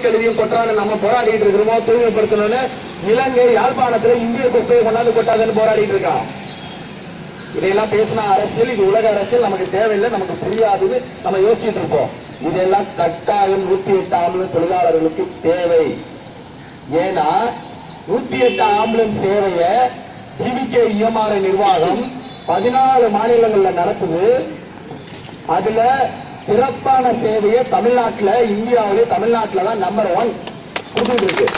கழிவையும் கொட்டான்னு நம்ம போராடிட்டு இருக்கிறோமோ தூய்மைப்படுத்தணும்னு இலங்கை யாழ்ப்பாணத்துல இந்திய குப்பையை கொண்டாந்து கொட்டாதுன்னு போராடிட்டு இருக்கான் இதையெல்லாம் பேசினா அரசியல் இது உலக அரசியல் நமக்கு தேவையில்லை நமக்கு புரியாதுன்னு நம்ம யோசிச்சுட்டு இருப்போம் இதெல்லாம் கட்டாயம் நூத்தி எட்டு ஆம்புலன்ஸ் தொழிலாளர்களுக்கு தேவை ஏன்னா நூத்தி எட்டு ஆம்புலன்ஸ் சேவைய ஜிவிகே இஎம்ஆர் நிர்வாகம் பதினாலு மாநிலங்கள்ல நடக்குது அதுல சிறப்பான சேவையை தமிழ்நாட்டுல இந்தியாவிலே தமிழ்நாட்டுல தான் நம்பர் ஒன் கொடுத்துட்டு இருக்கு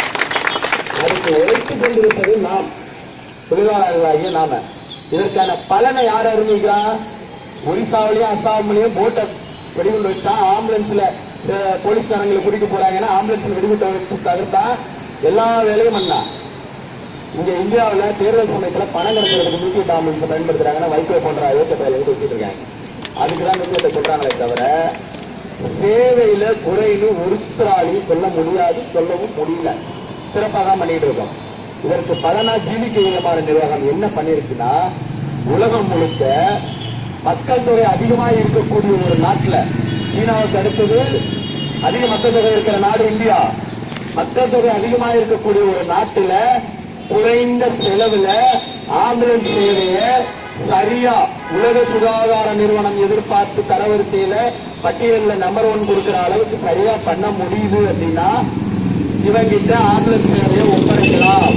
அதுக்கு உழைத்துக் கொண்டிருப்பது நாம் தொழிலாளர்களாகிய நாம இதற்கான பலனை யார் அறிவிக்கிறா ஒரிசாவிலையும் அசாமிலையும் போட்டை வெடிகுண்டு வச்சா ஆம்புலன்ஸ்ல அஹ், போலீஸ்காரங்களை கூட்டிட்டு போறாங்கன்னா ஆம்புலன்ஸ்ல வெடிகுண்டை வச்சு தவிர்த்தா எல்லா வேலையும் பண்ணா இங்க இந்தியாவுல தேர்தல் சமயத்துல பணம் கிடைக்கிறதுக்கு நூத்தி ஆம்புலன்ஸ் பயன்படுத்துறாங்கன்னா வைகோ போன்ற அயோக்கிய பயில வந்து வச்சுட்டு இருக்காங்க அதுக்குதான் நூத்தி சொல்றாங்களே தவிர சேவையில குறைன்னு ஒருத்தராலையும் சொல்ல முடியாது சொல்லவும் முடியல சிறப்பாக தான் பண்ணிட்டு இருக்கோம் இதற்கு பலனா ஜீவிக்க விதமான நிர்வாகம் என்ன பண்ணிருக்குன்னா உலகம் முழுக்க மக்கள் தொகை அதிகமாக இருக்கக்கூடிய ஒரு நாட்டுல சீனாவுக்கு அடுத்தது அதிக மக்கள் தொகை இருக்கிற நாடு இந்தியா மக்கள் தொகை அதிகமாக இருக்கக்கூடிய ஒரு நாட்டுல குறைந்த செலவுல ஆம்புலன்ஸ் சேவைய சரியா உலக சுகாதார நிறுவனம் எதிர்பார்த்து தரவரிசையில பட்டியல்ல நம்பர் ஒன் கொடுக்கிற அளவுக்கு சரியா பண்ண முடியுது அப்படின்னா இவங்கிட்ட ஆம்புலன்ஸ் சேவையை ஒப்படைக்கலாம்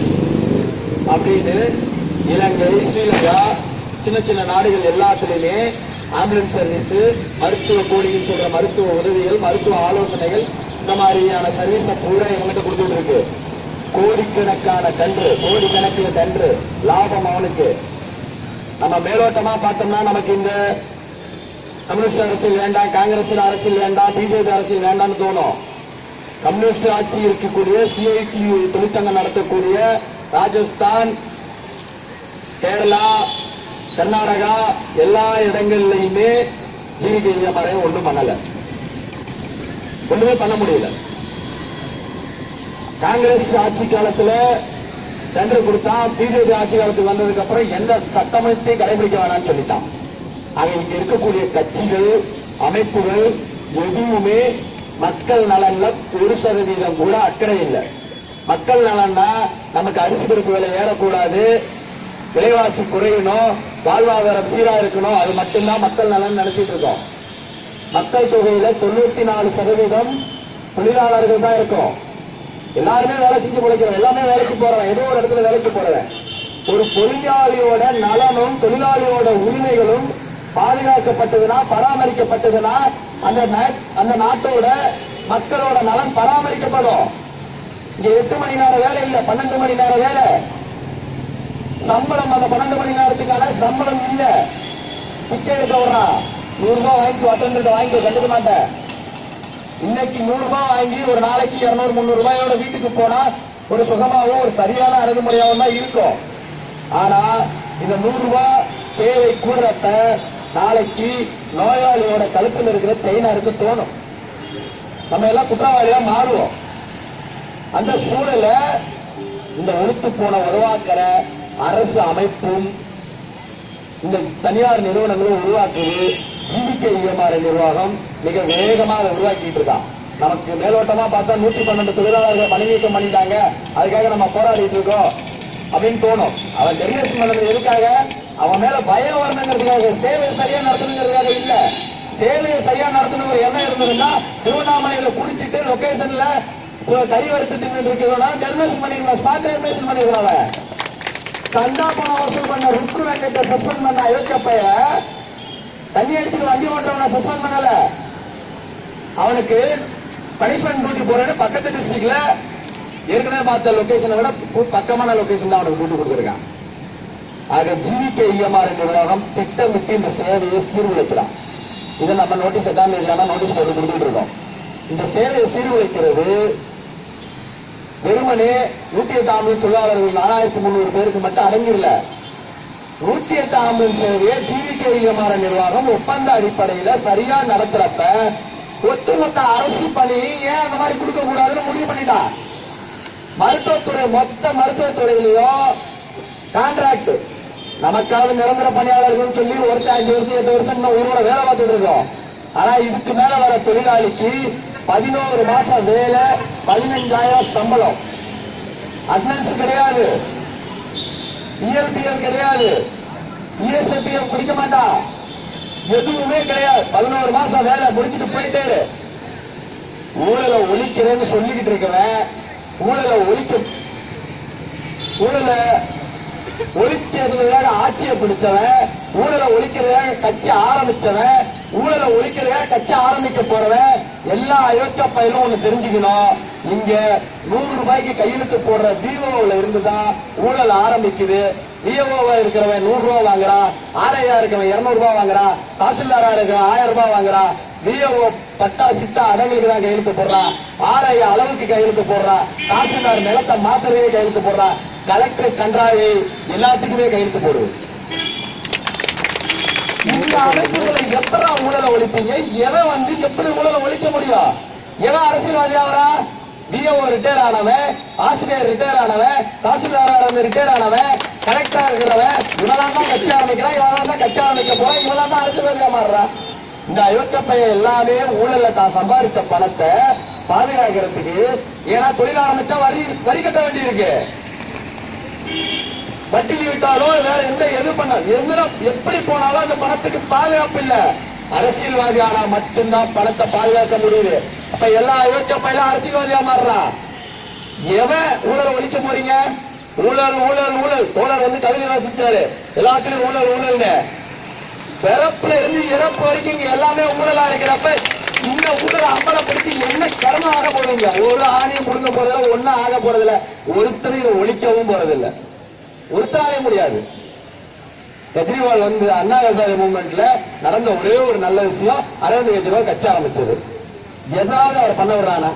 அப்படின்னு இலங்கை ஸ்ரீலங்கா சின்ன சின்ன நாடுகள் எல்லாத்துலயுமே ஆம்புலன்ஸ் சர்வீஸ் மருத்துவ கோடின்னு சொல்ற மருத்துவ உதவிகள் மருத்துவ ஆலோசனைகள் இந்த மாதிரியான சர்வீஸை பூரா இவங்கிட்ட கொடுத்துட்டு இருக்கு கோடிக்கணக்கான கன்று கோடிக்கணக்கில் கன்று லாபம் அவனுக்கு நம்ம மேலோட்டமா பார்த்தோம்னா நமக்கு இந்த கம்யூனிஸ்ட் அரசியல் வேண்டாம் காங்கிரஸ் அரசியல் வேண்டாம் பிஜேபி அரசியல் வேண்டாம்னு தோணும் கம்யூனிஸ்ட் ஆட்சி இருக்கக்கூடிய சிஐடியு தொழிற்சங்கம் நடத்தக்கூடிய ராஜஸ்தான் கேரளா கர்நாடகா எல்லா இடங்கள்லயுமே ஜீவிகை மறை ஒன்றும் பண்ணல ஒண்ணுமே பண்ண முடியல காங்கிரஸ் ஆட்சி காலத்துல டெண்டர் கொடுத்தா பிஜேபி ஆட்சி காலத்துக்கு வந்ததுக்கு அப்புறம் எந்த சட்டமத்தையும் கடைபிடிக்க வேணாம்னு சொல்லிட்டான் ஆக இங்க இருக்கக்கூடிய கட்சிகள் அமைப்புகள் எதுவுமே மக்கள் நலன்ல ஒரு சதவீதம் கூட அக்கறை இல்லை மக்கள் நலன்னா நமக்கு அரிசி பருப்பு விலை ஏறக்கூடாது விலைவாசி குறையணும் வாழ்வாதாரம் சீரா இருக்கணும் அது மட்டும்தான் மக்கள் நலன் நினைச்சிட்டு இருக்கோம் மக்கள் தொகையில தொண்ணூத்தி நாலு சதவீதம் தொழிலாளர்கள் தான் இருக்கும் எல்லாருமே வேலை செஞ்சு பிழைக்கிறோம் எல்லாமே வேலைக்கு போறோம் ஏதோ ஒரு இடத்துல வேலைக்கு போறவன் ஒரு தொழிலாளியோட நலனும் தொழிலாளியோட உரிமைகளும் பாதுகாக்கப்பட்டதுன்னா பராமரிக்கப்பட்டதுன்னா அந்த நா- அந்த நாட்டோட மக்களோட நலன் பராமரிக்கப்படும் இங்க எட்டு மணி நேரம் வேலை இல்ல பன்னெண்டு மணி நேரம் வேலை சம்பளம் அந்த பன்னெண்டு மணி நேரத்துக்கான சம்பளம் இல்ல பிச்சை எடுக்க விடுறான் நூறு ரூபாய் வாங்கி அட்டன்ட் வாங்கி கண்டுக்க மாட்டேன் இன்னைக்கு நூறு ரூபாய் வாங்கி ஒரு நாளைக்கு இருநூறு முந்நூறு ரூபாயோட வீட்டுக்கு போனா ஒரு சுகமாவும் ஒரு சரியான அணுகுமுறையாவும் தான் இருக்கும் ஆனா இந்த நூறு ரூபாய் தேவை கூடுறப்ப நாளைக்கு நோயாளியோட கழுத்துல இருக்கிற செயினாருக்கு தோணும் நம்ம எல்லாம் குற்றவாளியா மாறுவோம் அந்த சூழல இந்த ஒழுத்து போன உருவாக்குற அரசு அமைப்பும் இந்த தனியார் நிறுவனங்களும் உருவாக்குது ஜிவிகே இஎம்ஆர் நிர்வாகம் மிக வேகமாக அதை உருவாக்கிட்டு இருக்கான் நமக்கு மேலோட்டமா பார்த்தா நூத்தி பன்னெண்டு தொழிலாளர்கள் பணி நீக்கம் பண்ணிட்டாங்க அதுக்காக நம்ம போராடிட்டு இருக்கோம் அப்படின்னு தோணும் அவன் டெரிவேஷன் பண்ணது எதுக்காக அவன் மேல பயம் வரணுங்கிறதுக்காக சேவையை சரியா நடத்தணுங்கிறதுக்காக இல்ல சேவையை சரியா நடத்தணுங்கிற எண்ணம் இருந்ததுன்னா திருவண்ணாமலையில குடிச்சிட்டு லொகேஷன்ல கறி வறுத்து தின்னு இருக்கிறவனா டெர்மினேஷன் பண்ணிருக்கலாம் ஸ்பாட் டெர்மினேஷன் பண்ணிருக்கலாம் அவன் சந்தா பணம் வசூல் பண்ண ருக்கு வெங்கட்ட சஸ்பெண்ட் பண்ண அயோக்கிய பைய தண்ணி அடிச்சுட்டு வண்டி ஓட்டுறவனை சஸ்பெண்ட் பண்ணல அவனுக்கு பனிஷ்மெண்ட் டியூட்டி போறேன்னு பக்கத்து டிஸ்ட்ரிக்ட்ல ஏற்கனவே பார்த்த லொகேஷனை விட பு- பக்கமான லொகேஷன் தான் அவனுக்கு டியூட்டி கொடுத்துருக்கான் ஆக ஜிவிகே இஎம்ஆர் நிர்வாகம் திட்டமிட்டு இந்த சேவையை சீர்குலைக்கிறான் இதை நம்ம நோட்டீஸ் எட்டாம் தேதியான நோட்டீஸ் போட்டு கொடுத்துட்டு இருக்கோம் இந்த சேவையை சீர்குலைக்கிறது வெறுமனே நூத்தி எட்டு ஆம்புலன்ஸ் தொழிலாளர்கள் நாலாயிரத்தி முந்நூறு பேருக்கு மட்டும் அடங்கிடல நூத்தி எட்டு ஆம்புலன்ஸ் சேவையை டிவிகேமாற நிர்வாகம் ஒப்பந்த அடிப்படையில சரியா நடத்துறப்ப ஒட்டுமொத்த அரசு பணி ஏன் அந்த மாதிரி கொடுக்க கூடாதுன்னு முடிவு பண்ணிட்டான் மருத்துவத்துறை மொத்த மருத்துவத்துறையிலையும் கான்ட்ராக்ட் நமக்காக நிரந்தர பணியாளர்கள் சொல்லி ஒருத்தர் அஞ்சு வருஷம் எட்டு வருஷம் இன்னும் ஊரோட வேலை பார்த்துட்டு இருக்கோம் ஆனா இதுக்கு மேல வர தொழிலாளிக்கு பதினோரு மாசம் வேலை பதினஞ்சாயிரம் சம்பளம் அட்னன்ஸ் கிடையாது இஎல்பிஎல் கிடையாது இஎஸ்எல்பிஎல் குடிக்க மாட்டான் எதுவுமே கிடையாது பதினோரு மாசம் வேலை முடிச்சுட்டு போயிட்டே இரு. ஊழலை ஒழிக்கிறேன்னு சொல்லிக்கிட்டு இருக்கவன் ஊழலை ஒழிக்க ஊழலை ஒழிக்கிறதுக்காக ஆட்சியை பிடிச்சவன் ஊழலை ஒழிக்கிறதுக்காக கட்சி ஆரம்பிச்சவன் ஊழலை ஒழிக்கிறதுக்காக கட்சி ஆரம்பிக்க போறவன் எல்லா அயோக்கிய பயிலும் ஒண்ணு தெரிஞ்சுக்கணும் இங்க நூறு ரூபாய்க்கு கையெழுத்து போடுற பிஓல இருந்துதான் ஊழல் ஆரம்பிக்குது பிஓவா இருக்கிறவன் நூறு ரூபாய் வாங்குறான் ஆரையா இருக்கிறவன் இருநூறு ரூபாய் வாங்குறான் தாசில்தாரா இருக்கிறவன் ஆயிரம் ரூபாய் வாங்குறான் பிஓ பட்டா சிட்டா அடங்களுக்கு தான் கையெழுத்து போடுறான் ஆரைய அளவுக்கு கையெழுத்து போடுறான் தாசில்தார் நிலத்தை மாத்திரையே கையெழுத்து போடுறான் கலெக்டர் கன்றாவி எல்லாத்துக்குமே கையெழுத்து போடுது இந்த அமைப்புகளை எப்படா ஊழலை ஒழிப்பீங்க எவன் வந்து எப்படி ஊழலை ஒழிக்க முடியும் எவன் அரசியல்வாதி ஆவரா பிஓ ரிட்டையர் ஆனவன் ஆசிரியர் ரிட்டையர் ஆனவன் தாசில்தார் ரிட்டையர் ஆனவன் கலெக்டரா இருக்கிறவன் இவெல்லாம் தான் கட்சி ஆரம்பிக்கிறான் இவெல்லாம் தான் கட்சி ஆரம்பிக்க போறான் இவெல்லாம் தான் அரசியல்வாதியா மாறுறான் இந்த அயோக்கிய பையன் எல்லாமே ஊழல்ல தான் சம்பாதித்த பணத்தை பாதுகாக்கிறதுக்கு ஏன்னா தொழில் ஆரம்பிச்சா வரி வரி கட்ட வேண்டியிருக்கு வட்டிக்கு விட்டாலோ வேற எந்த எது பண்ண எந்த எப்படி போனாலும் அந்த பணத்துக்கு பாதுகாப்பு இல்ல அரசியல்வாதி ஆனா மட்டும்தான் பணத்தை பாதுகாக்க முடியுது அப்ப எல்லா அயோக்கிய பையனும் அரசியல்வாதியா மாறுறான் எவன் ஊழல் ஒழிக்க போறீங்க ஊழல் ஊழல் ஊழல் தோழர் வந்து கவிதை வாசிச்சாரு எல்லாத்துலயும் ஊழல் ஊழல்னு பிறப்புல இருந்து இறப்பு வரைக்கும் இங்க எல்லாமே ஊழலா இருக்கிறப்ப இந்த ஊழலை அம்பலப்படுத்தி என்ன கர்மம் ஆக போறீங்க ஒரு ஆணையம் முடுங்க போறதில்ல ஒன்னும் ஆக போறதில்ல ஒருத்தரையும் இதை ஒழிக்கவும் போறதில்ல ஒருத்தராலே முடியாது கெஜ்ரிவால் வந்து அண்ணா ஹசாரி மூவ்மெண்ட்ல நடந்த ஒரே ஒரு நல்ல விஷயம் அரவிந்த் கெஜ்ரிவால் கட்சி ஆரம்பிச்சது ஏதாவது அவர் பண்ண விடுறானா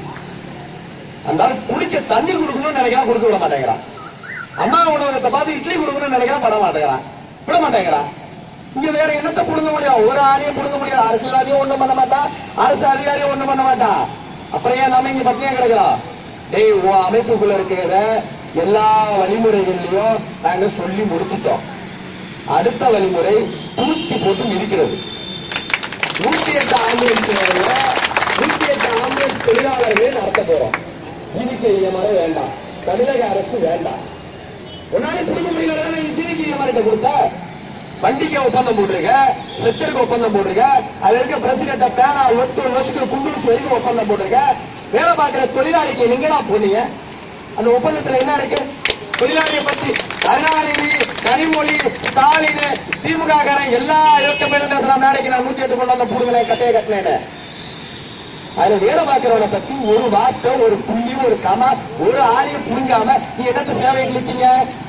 அந்த ஆள் குடிக்க தண்ணி கொடுக்கணும்னு நினைக்கிறான் கொடுக்க விட மாட்டேங்கிறான் அம்மா உணவகத்தை பார்த்து இட்லி கொடுக்கணும்னு நினைக்கிறான் பண்ண மாட்டேங்கிறான் விட மாட்டேங்கிறான் இங்க வேற என்னத்தை புடுங்க முடியும் ஒரு ஆணையம் புடுங்க முடியாது அரசியல்வாதியும் ஒண்ணும் பண்ண மாட்டான் அரசு அதிகாரியும் ஒண்ணும் பண்ண மாட்டான் அப்புறம் ஏன் நாம இங்க பத்தியா கிடக்கிறோம் டேய் உன் அமைப்புக்குள்ள இருக்கிற எல்லா வழிமுறைகள்லயும் நாங்க சொல்லி முடிச்சிட்டோம் அடுத்த வழிமுறை தூக்கி போட்டு மிதிக்கிறது நூத்தி எட்டு ஆம்புலன்ஸ் சேவையில நூத்தி எட்டு ஆம்புலன்ஸ் தொழிலாளர்களே நடத்த போறோம் ஜீவிக்க இயமரம் வேண்டாம் தமிழக அரசு வேண்டாம் உன்னாலே புரிஞ்ச முடியல ஜீவிக்க இயமரத்தை கொடுத்த வண்டிக்கு ஒப்பந்தம் போட்டிருக்க செஸ்டருக்கு ஒப்பந்தம் போட்டிருக்க அதுல இருக்க பிரசிடென்ட பேனா ஒட்டு வருஷத்துக்கு குண்டூசி வரைக்கும் ஒப்பந்தம் போட்டிருக்க வேலை பார்க்கிற தொழிலாளிக்கு நீங்க தான் போனீங்க அந்த ஒப்பந்தத்துல என்ன இருக்கு தொழிலாளியை பத்தி கருணாநிதி கனிமொழி ஸ்டாலின் திமுக காரன் எல்லா யோக்க பேரும் பேசுறான் நாளைக்கு நான் நூத்தி எட்டு கொண்டு வந்த புடுங்களேன் கட்டையை கட்டினேன்னு அதுல வேலை பார்க்கிறவனை பத்தி ஒரு வார்த்தை ஒரு புள்ளி ஒரு கமா ஒரு ஆளையும் புடுங்காம நீ என்னத்த சேவை கிழிச்சீங்க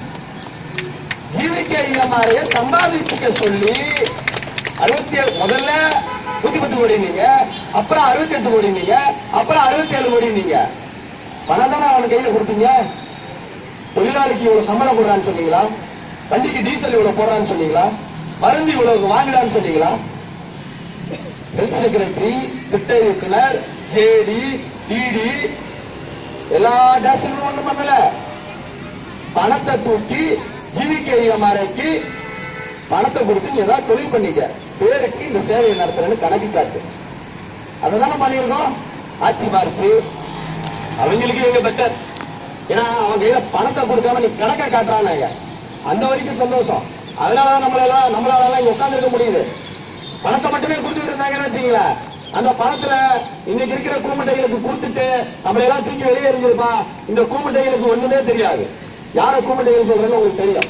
ஜீவிக்க இளமாரைய சம்பாதிச்சுக்க சொல்லி அறுபத்தி ஏழு முதல்ல நூத்தி பத்து கோடி நீங்க அப்புறம் அறுபத்தி எட்டு கோடி நீங்க அப்புறம் அறுபத்தி ஏழு கோடி நீங்க பணம் தானே அவன் கையில கொடுத்தீங்க தொழிலாளிக்கு இவ்வளவு சம்பளம் கொடுறான்னு சொன்னீங்களா வண்டிக்கு டீசல் இவ்வளவு போடுறான்னு சொன்னீங்களா மருந்து இவ்வளவு வாங்குறான்னு சொன்னீங்களா ஹெல்த் செக்ரட்டரி திட்ட இயக்குனர் ஜேடி டிடி எல்லா டேஷனும் ஒண்ணும் பண்ணல பணத்தை தூக்கி ஜீவிக்க இயமாரைக்கு பணத்தை கொடுத்து நீ ஏதாவது தொழில் பண்ணிக்க பேருக்கு இந்த சேவையை நடத்துறேன்னு கணக்கு காட்டு அததானே பண்ணியிருக்கோம் ஆட்சி மாறிச்சு அவங்களுக்கு இவங்க பெட்டர் ஏன்னா அவன் கையில பணத்தை கொடுக்காம நீ கணக்கை காட்டுறானாங்க அந்த வரைக்கும் சந்தோஷம் அதனாலதான் நம்மள எல்லாம் நம்மளால எல்லாம் இங்க உட்கார்ந்திருக்க முடியுது பணத்தை மட்டுமே கொடுத்துட்டு இருந்தாங்கன்னு வச்சுங்களேன் அந்த பணத்துல இன்னைக்கு இருக்கிற கூமட்டைகளுக்கு கொடுத்துட்டு நம்மள எல்லாம் தூக்கி வெளியே எறிஞ்சிருப்பான் இந்த கூமட்டைகளுக்கு ஒண்ணுமே தெரியாது யார கூமட்டைகள் சொல்றேன்னு உங்களுக்கு தெரியும்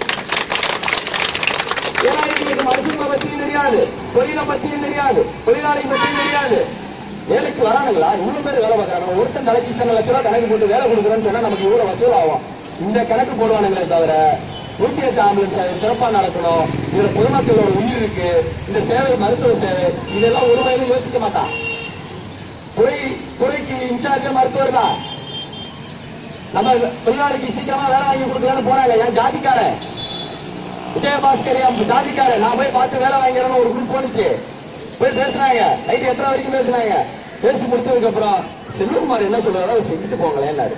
ஏன்னா இன்னைக்கு மனுஷங்க பத்தியும் தெரியாது தொழிலை பத்தியும் தெரியாது தொழிலாளி பத்தியும் தெரியாது வேலைக்கு வரானுங்களா இவ்வளவு பேர் வேலை பார்க்கறாங்க ஒருத்தன் தலைக்கு இத்தனை லட்ச ரூபாய் கணக்கு போட்டு வேலை கொடுக்குறேன்னு சொன்னா நமக்கு இவ்வளவு வசூல் ஆகும் இந்த கணக்கு போடுவானுங்களே தவிர நூத்தி எட்டு ஆம்புலன்ஸ் சேவை சிறப்பா நடக்கணும் இதுல பொதுமக்களோட உயிர் இருக்கு இந்த சேவை மருத்துவ சேவை இதெல்லாம் ஒரு வயதும் யோசிக்க மாட்டான் துறை துறைக்கு இன்சார்ஜ் மருத்துவர் தான் நம்ம தொழிலாளிக்கு சீக்கிரமா வேலை வாங்கி கொடுக்கலான்னு போனாங்க என் ஜாதிக்காரன் விஜயபாஸ்கர் என் ஜாதிக்காரன் நான் போய் பார்த்து வேலை வாங்கிறேன்னு ஒரு குரூப் போனுச்சு போய் பேசுனாங்க நைட் எத்தனை வரைக்கும் பேசுனாங்க பேசி முடிச்சதுக்கு அப்புறம் செல்வகுமார் என்ன சொல்றாரோ அதை செஞ்சுட்டு போங்களேன்னாரு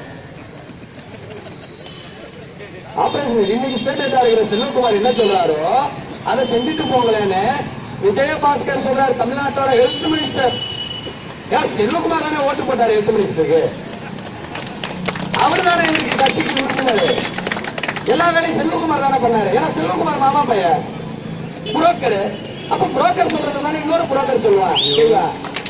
ஆபரேஷன் இன்னைக்கு ஸ்டேட் இருக்கிற செல்வகுமார் என்ன சொல்றாரோ அதை செஞ்சுட்டு போங்களேன்னு விஜயபாஸ்கர் சொல்றாரு தமிழ்நாட்டோட ஹெல்த் மினிஸ்டர் ஏன் செல்வகுமார் தானே ஓட்டு போட்டாரு எட்டு மினிஸ்டருக்கு அவர் தானே எங்களுக்கு கட்சிக்கு உறுப்பினர் எல்லா வேலையும் செல்வகுமார் தானே பண்ணாரு ஏன்னா செல்வகுமார் மாமா பையன் புரோக்கர் அப்ப புரோக்கர் சொல்றது மாதிரி இன்னொரு புரோக்கர் சொல்லுவான் சரிங்களா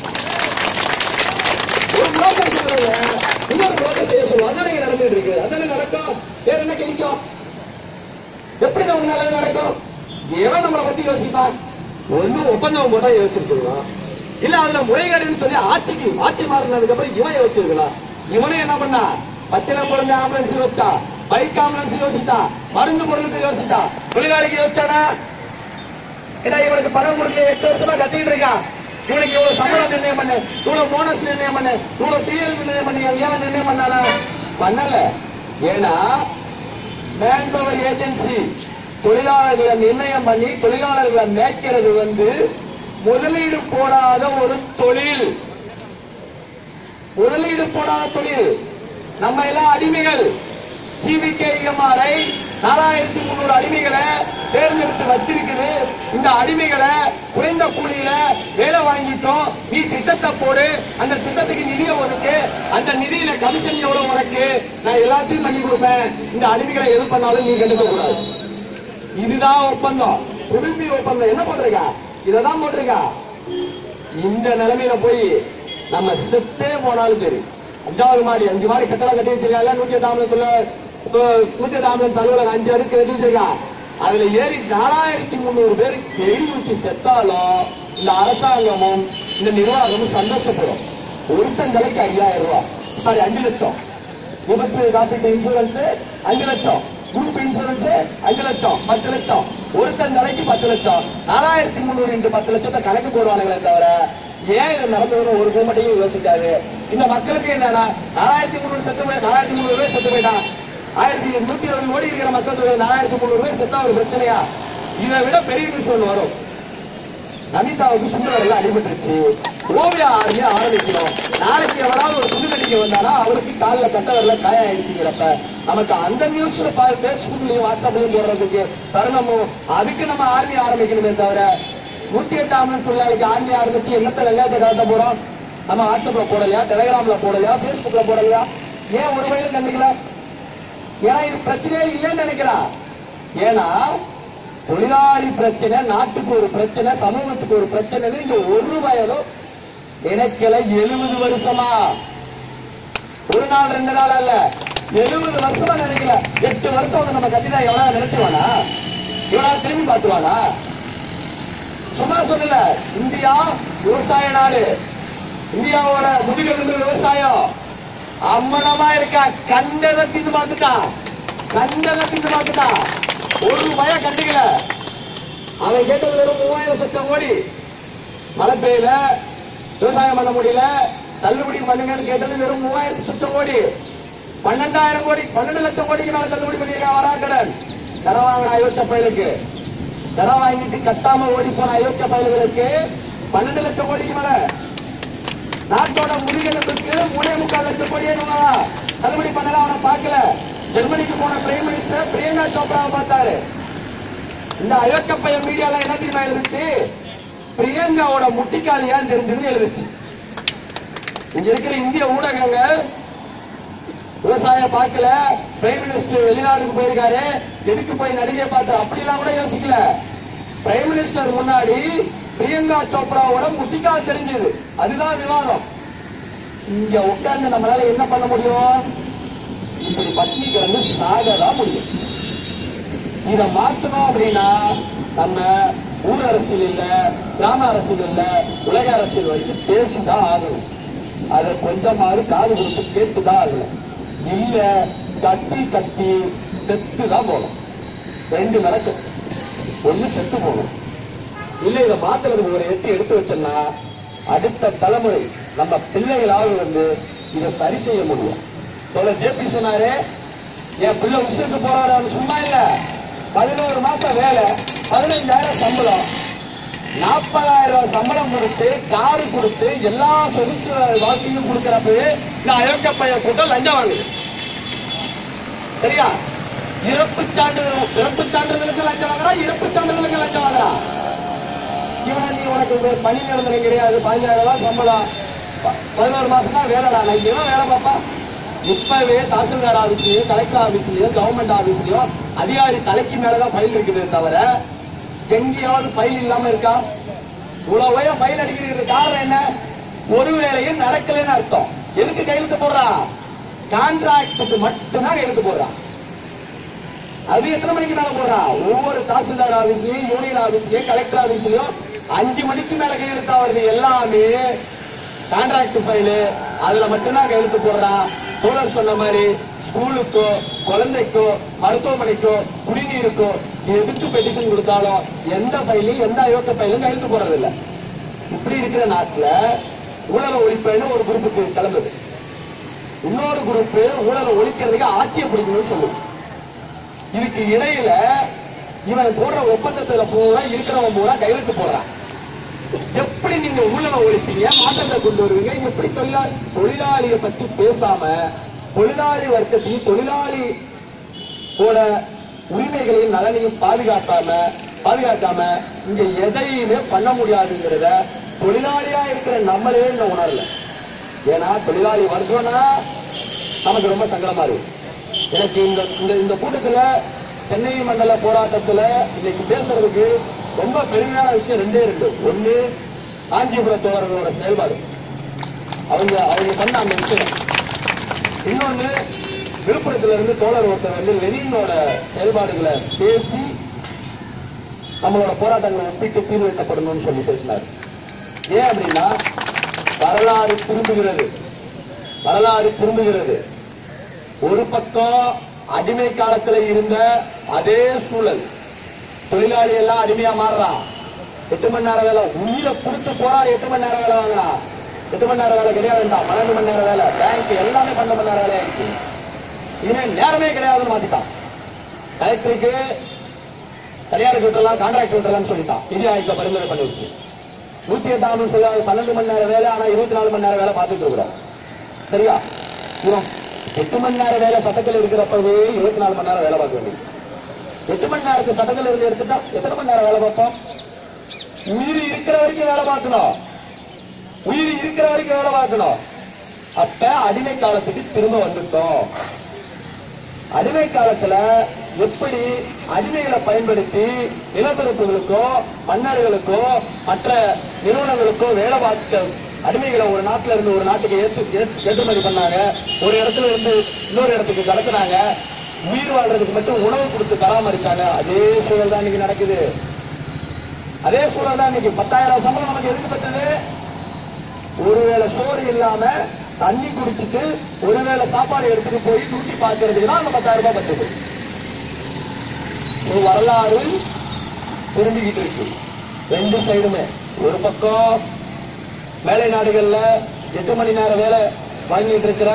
ஒரு புரோக்கர் சொல்றது இன்னொரு புரோக்கர் செய்ய சொல்லுவான் அதானே இங்க நடந்துட்டு இருக்கு அதானே நடக்கும் வேற என்ன கிடைக்கும் எப்படி நமக்கு நல்லது நடக்கும் எவன் நம்மளை பத்தி யோசிப்பான் ஒண்ணு ஒப்பந்தம் போட்டா யோசிச்சிருக்கலாம் இல்ல அதுல முறைகேடுன்னு சொல்லி ஆட்சிக்கு ஆட்சி மாறினதுக்கு அப்புறம் இவன் யோசிச்சிருக்கலாம் இவனே என்ன பண்ணா பச்சனை குழந்தை ஆம்புலன்ஸ் யோசிச்சா பைக் ஆம்புலன்ஸ் யோசிச்சா மருந்து பொருளுக்கு யோசிச்சா தொழிலாளிக்கு யோசிச்சானா ஏன்னா இவனுக்கு பணம் கொடுக்கல எட்டு வருஷமா கத்திட்டு இருக்கான் இவனுக்கு இவ்வளவு சம்பளம் நிர்ணயம் பண்ணு இவ்வளவு போனஸ் நிர்ணயம் பண்ணு இவ்வளவு பிஎல் நிர்ணயம் பண்ணி ஏன் நிர்ணயம் பண்ணானா பண்ணல ஏன்னா மேன் பவர் ஏஜென்சி தொழிலாளர்களை நிர்ணயம் பண்ணி தொழிலாளர்களை மேய்க்கிறது வந்து முதலீடு போடாத ஒரு தொழில் முதலீடு போடாத தொழில் நம்ம எல்லாம் அடிமைகள் ஜிவிகே இஎம்ஆரை நாலாயிரத்தி முன்னூறு அடிமைகளை தேர்ந்தெடுத்து வச்சிருக்குது இந்த அடிமைகளை குறைந்த கூலியில வேலை வாங்கிட்டோம் நீ திட்டத்தை போடு அந்த திட்டத்துக்கு நிதியை ஒதுக்கு அந்த நிதியில கமிஷன் எவ்வளவு உனக்கு நான் எல்லாத்தையும் பண்ணி கொடுப்பேன் இந்த அடிமைகளை எது பண்ணாலும் நீ கண்டுக்க கூடாது இதுதான் ஒப்பந்தம் குடும்பி ஒப்பந்தம் என்ன போட்டிருக்க இததான் போட்டிருக்கா இந்த நிலைமையில போய் நம்ம செத்தே போனாலும் சரி அஞ்சாவது மாடி அஞ்சு மாடி கட்டடம் கட்டி வச்சிருக்காங்க நூத்தி எட்டு ஆம்புலன்ஸ்ல நூத்தி எட்டு ஆம்புலன்ஸ் அலுவலகம் அஞ்சு அடுக்கு கட்டி வச்சிருக்கான் அதுல ஏறி நாலாயிரத்தி முந்நூறு பேர் எரி வச்சு செத்தாலும் இந்த அரசாங்கமும் இந்த நிர்வாகமும் சந்தோஷப்படும் ஒருத்தன் தலைக்கு ஐயாயிரம் ரூபாய் சாரி அஞ்சு லட்சம் விபத்து காப்பீட்டு இன்சூரன்ஸ் அஞ்சு லட்சம் குரூப் இன்சூரன்ஸ் அஞ்சு லட்சம் பத்து லட்சம் ஒருத்தன் தலைக்கு பத்து லட்சம் நாலாயிரத்தி முந்நூறு இன்ட்டு பத்து லட்சத்தை கணக்கு போடுவானுங்களே தவிர ஏன் இது நடந்ததுன்னு ஒரு கூமட்டையும் யோசிக்காது இந்த மக்களுக்கு என்னன்னா நாலாயிரத்தி முந்நூறு செத்து போய் நாலாயிரத்தி முந்நூறு பேர் செத்து போயிட்டான் ஆயிரத்தி நூத்தி இருபது கோடி இருக்கிற மக்கள் தொகை நாலாயிரத்தி முந்நூறு பேர் செத்தா ஒரு பிரச்சனையா இதை விட பெரிய விஷயம் ஒண்ணு வரும் நமிதாவுக்கு சுந்தரர்கள் அடிபட்டுருச்சு ஓவியா ஆர்மியா ஆரம்பிக்கணும் நாளைக்கு எவனாவது ஒரு புது நடிகை வந்தானா அவருக்கு காலில் கட்ட வரல காய ஆயிடுச்சுங்கிறப்ப நமக்கு அந்த நியூஸ்ல பேஸ்புக்லயும் வாட்ஸ்அப்லயும் போடுறதுக்கு தருணமும் அதுக்கு நம்ம ஆர்மி ஆரம்பிக்கணுமே தவிர நூத்தி எட்டு ஆம்புலன்ஸ் தொழிலாளிக்கு ஆர்மி ஆரம்பிச்சு என்னத்த வெங்காயத்தை கலத்த போறோம் நம்ம வாட்ஸ்அப்ல போடலையா டெலிகிராம்ல போடலையா பேஸ்புக்ல போடலையா ஏன் ஒரு வயது கண்டுக்கல ஏன்னா இது பிரச்சனையே இல்லைன்னு நினைக்கிறான் ஏன்னா தொழிலாளி பிரச்சனை நாட்டுக்கு ஒரு பிரச்சனை சமூகத்துக்கு ஒரு பிரச்சனை இந்த ஒரு வயலும் நினைக்கல எழுபது வருஷமா ஒரு நாள் ரெண்டு நாள் அல்ல எழுபது வருஷமா நினைக்கல எட்டு வருஷம் வந்து நம்ம கட்டினா எவனா நினைச்சுவானா இவனா திரும்பி பார்த்துவானா சும்மா சொல்லல இந்தியா விவசாய நாடு இந்தியாவோட முதுகெலும்பு விவசாயம் அம்மனமா இருக்கா கண்டதை தின்னு பார்த்துட்டான் கண்டதை தின்னு பார்த்துட்டான் ஒரு பய கண்டுக்கல அவன் கேட்டது வெறும் மூவாயிரம் லட்சம் கோடி மழை பெய்யல விவசாயம் பண்ண முடியல தள்ளுபடி பண்ணுங்கன்னு கேட்டது வெறும் மூவாயிரத்து சுத்தம் கோடி பன்னெண்டாயிரம் கோடி பன்னெண்டு லட்சம் கோடிக்கு மேல தள்ளுபடி பண்ணியிருக்கான் வராக்கடன் கடன் வாங்கின அயோத்திய பயலுக்கு கடன் வாங்கிட்டு கட்டாம ஓடி போன அயோத்திய பயல்களுக்கு பன்னெண்டு லட்சம் கோடிக்கு மேல நாட்டோட முதுகெலும்புக்கு மூணே முக்கால் லட்சம் கோடியே இவங்க தள்ளுபடி பண்ணல அவனை பார்க்கல ஜெர்மனிக்கு போன பிரைம் மினிஸ்டர் பிரியங்கா சோப்ராவை பார்த்தாரு இந்த அயோக்கிய பையன் மீடியால என்ன தெரியுமா எழுதுச்சு பிரியங்காவோட முட்டிக்கால் ஏன் தெரிஞ்சதுன்னு எழுதுச்சு இங்க இருக்கிற இந்திய ஊடகங்கள் விவசாயம் பார்க்கல பிரைம் மினிஸ்டர் வெளிநாட்டுக்கு போயிருக்காரு எதுக்கு போய் நடிகை பார்த்து அப்படிலாம் கூட யோசிக்கல பிரைம் மினிஸ்டர் முன்னாடி பிரியங்கா சோப்ராவோட முட்டிக்கால் தெரிஞ்சது அதுதான் விவாதம் இங்க உட்கார்ந்து நம்மளால என்ன பண்ண முடியும் இப்படி பட்னி கிடந்து சாகதான் முடியும் இதை மாத்தணும் அப்படின்னா நம்ம ஊர் அரசியல் இல்ல கிராம அரசியல் இல்ல உலக அரசியல் வரைக்கும் பேசிதான் ஆகணும் அதை கொஞ்சமாவது காது கொடுத்து கேட்டுதான் ஆகணும் இல்ல கட்டி கட்டி செத்து தான் போகணும் ரெண்டு நடக்கும் ஒண்ணு செத்து போகணும் இல்ல இதை மாத்துறதுக்கு ஒரு எட்டு எடுத்து வச்சோம்னா அடுத்த தலைமுறை நம்ம பிள்ளைகளாவது வந்து இதை சரி செய்ய முடியும் சொல்ல ஜேபி சொன்னாரு என் பிள்ளை உசுருக்கு போறாரு அவன் சும்மா இல்ல பதினோரு மாசம் வேலை பதினைஞ்சாயிரம் சம்பளம் நாற்பதாயிரம் ரூபாய் சம்பளம் கொடுத்து காரு கொடுத்து எல்லா சொகுசு வாழ்க்கையும் கொடுக்கறப்பவே இந்த அயோக்கிய பையன் கூட்டம் லஞ்சம் வாங்குது சரியா இறப்பு சான்றிதழ் இறப்பு சான்றிதழுக்கு லஞ்சம் வாங்குறா இறப்பு சான்றிதழுக்கு லஞ்சம் வாங்குறா இவனை நீ உனக்கு இந்த பணி நிரந்தரம் கிடையாது பதினஞ்சாயிரம் ரூபாய் சம்பளம் பதினோரு மாசம் தான் வேலைடா நான் இங்க எவன் வேலை பார்ப்பா இப்பவே தாசில்தார் ஆபீஸ்லயும் கலெக்டர் ஆபீஸ்லயும் கவர்மெண்ட் ஆபீஸ்லயும் அதிகாரி தலைக்கு மேலதான் ஃபைல் இருக்குதே தவிர எங்கேயாவது ஃபைல் இல்லாம இருக்கா இவ்வளவு உயரம் ஃபைல் அடிக்கிறது காரணம் என்ன ஒரு வேலையும் நடக்கலைன்னு அர்த்தம் எதுக்கு கையெழுத்து போடுறா கான்ட்ராக்டுக்கு மட்டும்தான் கையெழுத்து போடுறான் அது எத்தனை மணிக்கு மேல போடுறா ஒவ்வொரு தாசில்தார் ஆபீஸ்லயும் யூனியன் ஆபீஸ்லயும் கலெக்டர் ஆபீஸ்லயும் அஞ்சு மணிக்கு மேல கையெழுத்தா வருது எல்லாமே கான்ட்ராக்ட் ஃபைலு அதுல மட்டும்தான் கையெழுத்து போடுறான் தோழர் சொன்ன மாதிரி ஸ்கூலுக்கோ குழந்தைக்கோ மருத்துவமனைக்கோ குடிநீருக்கோ எதுக்கு பெட்டிஷன் கொடுத்தாலும் எந்த ஃபைலையும் எந்த அயோக்க ஃபைலும் கையெழுத்து போடுறது இல்ல இப்படி இருக்கிற நாட்டுல ஊழலை ஒழிப்புன்னு ஒரு குரூப்புக்கு கிளம்புது இன்னொரு குரூப் ஊழலை ஒழிக்கிறதுக்கு ஆட்சியை பிடிக்கணும்னு சொல்லுது இதுக்கு இடையில இவன் போடுற ஒப்பந்தத்துல பூரா இருக்கிறவன் பூரா கையெழுத்து போடுறான் எப்படி நீங்க ஊழலை ஒழிப்பீங்க மாற்றத்தை கொண்டு வருவீங்க எப்படி தொழிலாளி தொழிலாளியை பத்தி பேசாம தொழிலாளி வர்க்கத்தையும் தொழிலாளி போட உரிமைகளையும் நலனையும் பாதுகாக்காம பாதுகாக்காம இங்க எதையுமே பண்ண முடியாதுங்கிறத தொழிலாளியா இருக்கிற நம்மளே இன்னும் உணரல ஏன்னா தொழிலாளி வர்க்கம்னா நமக்கு ரொம்ப சங்கடமா இருக்கு எனக்கு இந்த இந்த இந்த கூட்டத்துல சென்னை மண்டல போராட்டத்துல இன்னைக்கு பேசுறதுக்கு ரொம்ப பெருமையான விஷயம் ரெண்டே ரெண்டு ஒண்ணு காஞ்சிபுரம் தோழர்களோட செயல்பாடு அவங்க அவங்க பண்ண அந்த விஷயம் இன்னொன்னு விழுப்புரத்துல இருந்து தோழர் ஒருத்தர் வந்து லெனினோட செயல்பாடுகளை பேசி நம்மளோட போராட்டங்களை ஒப்பிட்டு தீர்வு வைக்கப்படணும்னு சொல்லி பேசினார் ஏன் அப்படின்னா வரலாறு திரும்புகிறது வரலாறு திரும்புகிறது ஒரு பக்கம் அடிமை காலத்துல இருந்த அதே சூழல் தொழிலாளி எல்லாம் அடிமையா மாறுறான் எட்டு மணி நேரம் வேலை உயிரை கொடுத்து போராடி எட்டு மணி நேரம் வேலை வாங்குறான் எட்டு மணி நேரம் வேலை கிடையாதுடா பன்னெண்டு மணி நேரம் வேலை பேங்க் எல்லாமே பன்னெண்டு மணி நேரம் வேலை ஆயிடுச்சு இனிமே நேரமே கிடையாதுன்னு மாத்திட்டான் கலெக்டருக்கு தனியாருக்கு விட்டுறலாம் கான்ட்ராக்ட் விட்டுறலாம்னு சொல்லிட்டான் நிதி ஆயோக்ல பரிந்துரை பண்ணிருச்சு நூத்தி எட்டாம் சொல்லாது பன்னெண்டு மணி நேரம் வேலை ஆனா இருபத்தி நாலு மணி நேரம் வேலை பார்த்துட்டு இருக்கிறோம் சரியா இவன் எட்டு மணி நேரம் வேலை சட்டத்தில் இருக்கிறப்பவே இருபத்தி நாலு மணி நேரம் வேலை பார்க்க வேண்டியது எட்டு மணி நேரத்துக்கு சட்டத்தில் இருந்து எடுத்துட்டா எத்தனை மணி நேரம் வேலை பார்ப்போம் உயிர் இருக்கிற வரைக்கும் வேலை பார்க்கணும் உயிர் இருக்கிற வரைக்கும் வேலை பார்க்கணும் அப்ப அடிமை காலத்துக்கு திரும்ப வந்துட்டோம் அடிமை காலத்துல எப்படி அடிமைகளை பயன்படுத்தி நிலப்பரப்புகளுக்கோ மன்னர்களுக்கோ மற்ற நிறுவனங்களுக்கோ வேலை பார்க்க அடிமைகளை ஒரு நாட்டுல இருந்து ஒரு நாட்டுக்கு ஏற்று ஏற்று- ஏற்றுமதி பண்ணாங்க ஒரு இடத்துல இருந்து இன்னொரு இடத்துக்கு கடத்துனாங்க உயிர் வாழ்றதுக்கு மட்டும் உணவு கொடுத்து பராமரிச்சாங்க அதே சூழல் தான் இன்னைக்கு நடக்குது அதே சூழல் தான் இன்னைக்கு பத்தாயிரம் சம்பளம் நமக்கு எதுக்கு பெற்றது ஒருவேளை சோறு இல்லாம தண்ணி குடிச்சிட்டு ஒருவேளை சாப்பாடு எடுத்துட்டு போய் தூக்கி பார்க்கறதுக்கு தான் அந்த பத்தாயிரம் ரூபாய் பத்துது ஒரு வரலாறு திரும்பிக்கிட்டு இருக்கு ரெண்டு சைடுமே ஒரு பக்கம் வேலை நாடுகள்ல எட்டு மணி நேரம் வேலை வாங்கிட்டு இருக்கிற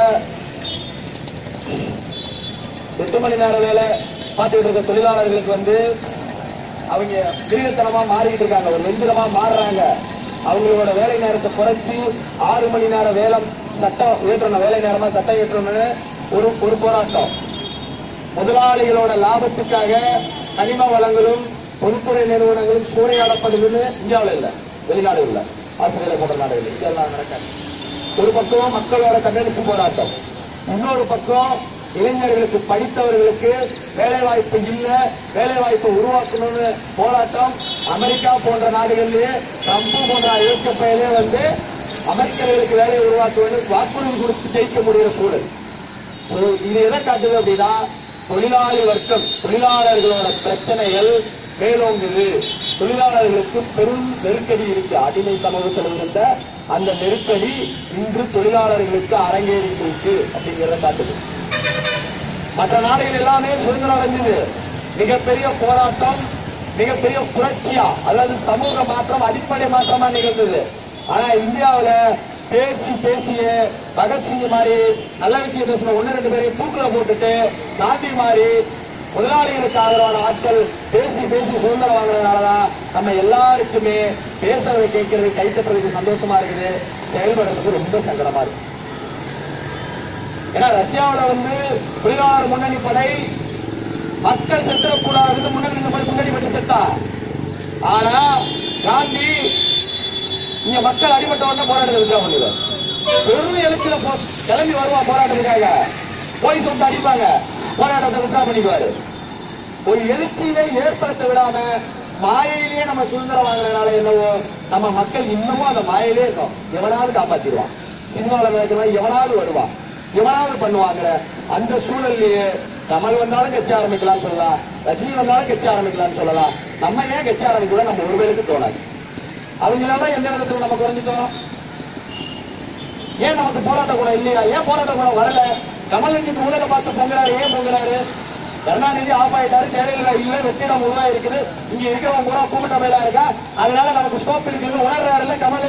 எட்டு மணி நேரம் வேலை பார்த்துட்டு இருக்க தொழிலாளர்களுக்கு வந்து அவங்க மிருகத்தனமா மாறிட்டு இருக்காங்க ஒரு வெந்திரமா மாறுறாங்க அவங்களோட வேலை நேரத்தை குறைச்சி ஆறு மணி நேரம் வேலை சட்டம் ஏற்றணும் வேலை நேரமா சட்டம் ஏற்றணும்னு ஒரு ஒரு போராட்டம் முதலாளிகளோட லாபத்துக்காக கனிம வளங்களும் பொதுத்துறை நிறுவனங்களும் சூறையாடப்படுதுன்னு இந்தியாவில் இல்ல வெளிநாடுகள்ல ஆஸ்திரேலியா போன்ற நாடுகள் இதெல்லாம் நடக்காது ஒரு பக்கம் மக்களோட கண்டெடுப்பு போராட்டம் இன்னொரு பக்கம் இளைஞர்களுக்கு படித்தவர்களுக்கு வேலை வாய்ப்பு இல்ல வேலை வாய்ப்பை உருவாக்கணும்னு போராட்டம் அமெரிக்கா போன்ற நாடுகளிலேயே ட்ரம்ப் போன்ற அயோக்கிய பெயரே வந்து அமெரிக்கர்களுக்கு வேலையை உருவாக்குவது வாக்குறுதி கொடுத்து ஜெயிக்க முடிகிற சூழல் So, இது எதை காட்டுது அப்படின்னா தொழிலாளி வர்க்கம் தொழிலாளர்களோட பிரச்சனைகள் மேலோங்குது தொழிலாளர்களுக்கு பெரும் நெருக்கடி இருக்கு அடிமை சமூகத்தில் இருந்த அந்த நெருக்கடி இன்று தொழிலாளர்களுக்கு அரங்கேறிட்டு இருக்கு அப்படிங்கிறத காட்டுது மற்ற நாடுகள் எல்லாமே சுதந்திரம் அடைஞ்சது மிகப்பெரிய போராட்டம் மிகப்பெரிய புரட்சியா அதாவது சமூக மாற்றம் அடிப்படை மாற்றமா நிகழ்ந்தது ஆனா இந்தியாவுல பேசி பேசிய பகத்சிங் மாதிரி நல்ல விஷயம் பேசின ஒண்ணு ரெண்டு பேரையும் தூக்குல போட்டுட்டு காந்தி மாதிரி முதலாளிகளுக்கு ஆதரவான ஆட்கள் பேசி பேசி சுதந்திரம் வாங்குறதுனாலதான் நம்ம எல்லாருக்குமே பேசுறதை கேட்கறது கைத்தட்டுறதுக்கு சந்தோஷமா இருக்குது செயல்படுறதுக்கு ரொம்ப சங்கடமா இருக்கு ஏன்னா ரஷ்யாவுல வந்து தொழிலாளர் முன்னணி படை மக்கள் செத்துறக்கூடாதுன்னு முன்னாடி இந்த மாதிரி முன்னாடி வந்து செத்தா ஆனா காந்தி இங்க மக்கள் அடிபட்ட உடனே போராட்டத்தை வித்ரா பண்ணுவார் பெரும் எழுச்சியில போ கிளம்பி வருவான் போராட்டத்துக்காக போய் சொந்த அடிப்பாங்க போராட்டத்தை விசா பண்ணிக்குவாரு ஒரு எழுச்சியிலே ஏற்படுத்த விடாம மாயையிலேயே நம்ம சுதந்திரம் வாங்குறதுனால என்னவோ நம்ம மக்கள் இன்னமும் அந்த மாயையிலே இருக்கோம் எவனாவது காப்பாத்திடுவான் சினிமாவில் நடக்கிறவன் எவனாவது வருவான் எவனாவது பண்ணுவாங்க அந்த சூழல்லையே கமல் வந்தாலும் கட்சி ஆரம்பிக்கலாம்னு சொல்லலாம் ரஜினி வந்தாலும் கட்சி ஆரம்பிக்கலாம்னு சொல்லலாம் நம்ம ஏன் கட்சி ஆரம்பிக்கலாம் நம்ம ஒரு பேருக்கு தோணாது அவங்களால எந்த விதத்துல நம்ம குறைஞ்சிட்டோம் ஏன் நமக்கு போராட்ட குணம் இல்லையா ஏன் போராட்ட குணம் வரல கமல் இன்னைக்கு ஊழலை பார்த்து பொங்குறாரு ஏன் பொங்குறாரு கருணாநிதி ஆஃப் ஆயிட்டாரு ஜெயலலிதா இல்ல வெற்றிடம் உருவா இருக்குது இங்க இருக்கிறவங்க பூரா கூப்பிட்ட மேலா இருக்கா அதனால நமக்கு ஸ்கோப் இருக்குது உணர்றாருல்ல கமல்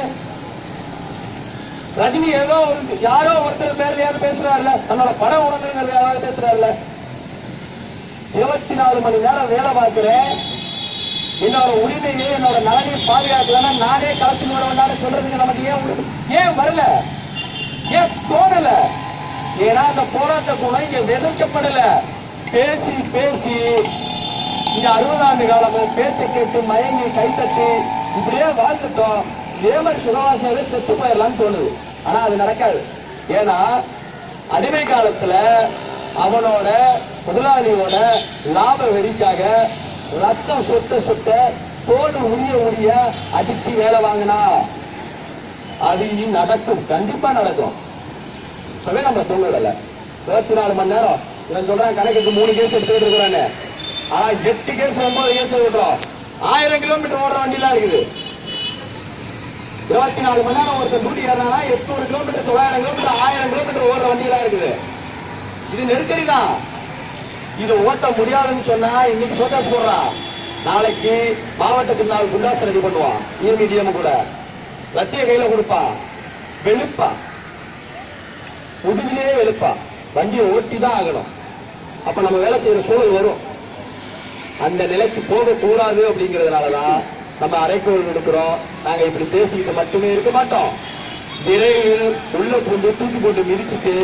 ரஜினி ஏதோ ஒரு யாரோ ஒருத்தர் பேர்லயாவது பேசுறாருல தன்னோட பட உணர்வுங்கிறது யாராவது பேசுறாருல இருபத்தி நாலு மணி நேரம் வேலை பார்க்கிறேன் என்னோட உரிமையை என்னோட நலனையும் பாதுகாக்கலன்னா நானே களத்தில் வர வேண்டாம்னு சொல்றதுக்கு நமக்கு ஏன் உரிமை- ஏன் வரல ஏன் தோணல ஏன்னா அந்த போராட்ட குணம் இங்க விதைக்கப்படல பேசி பேசி இங்க அறுபது ஆண்டு காலமும் பேச்சை கேட்டு மயங்கி கைத்தட்டி இப்படியே வாழ்ந்துட்டோம் இதே மாதிரி சுகவாசியாவே செத்து போயிடலாம்னு தோணுது ஆனா அது நடக்காது ஏன்னா அடிமை காலத்துல அவனோட முதலாளியோட லாப வெறிக்காக ரத்தம் சொட்ட சொட்ட தோடு உரிய உரிய அடிச்சு வேலை வாங்கினா அது இனி நடக்கும் கண்டிப்பா நடக்கும் சொல்லவே நம்ம தூங்கல இருபத்தி நாலு மணி நேரம் இவன் சொல்றான் கணக்குக்கு மூணு கேஸ் எடுத்துட்டு இருக்கிறானே ஆனா எட்டு கேஸ் ஒன்பது கேஸ் விடுறோம் ஆயிரம் கிலோமீட்டர் ஓடுற வண்டிலாம் இருக்குது இருபத்தி நாலு மணி நேரம் ஒருத்தர் டியூட்டி ஏறினா எட்நூறு கிலோமீட்டர் தொள்ளாயிரம் கிலோமீட்டர் ஆயிரம் கிலோமீட்டர் ஓடுற வண்டிலாம் இருக்குது இது நெருக்கடி தான் இது ஓட்ட முடியாதுன்னு சொன்னா இன்னைக்கு சோகாஸ் போடுறான் நாளைக்கு மாவட்டத்துக்கு நாலு குண்டாஸ் ரெடி பண்ணுவான் இஎம்இடிஎம் கூட லத்திய கையில கொடுப்பான் வெளுப்பா முதுகிலே வெளுப்பா வண்டியை ஓட்டி தான் ஆகணும் அப்ப நம்ம வேலை செய்யற சூழல் வரும் அந்த நிலைக்கு போக கூடாது அப்படிங்கறதுனாலதான் நம்ம அரைக்கோள் எடுக்கிறோம் நாங்க இப்படி பேசிக்கிட்டு மட்டுமே இருக்க மாட்டோம் விரைவில் உள்ள கொண்டு தூக்கி கொண்டு மிதிச்சுட்டு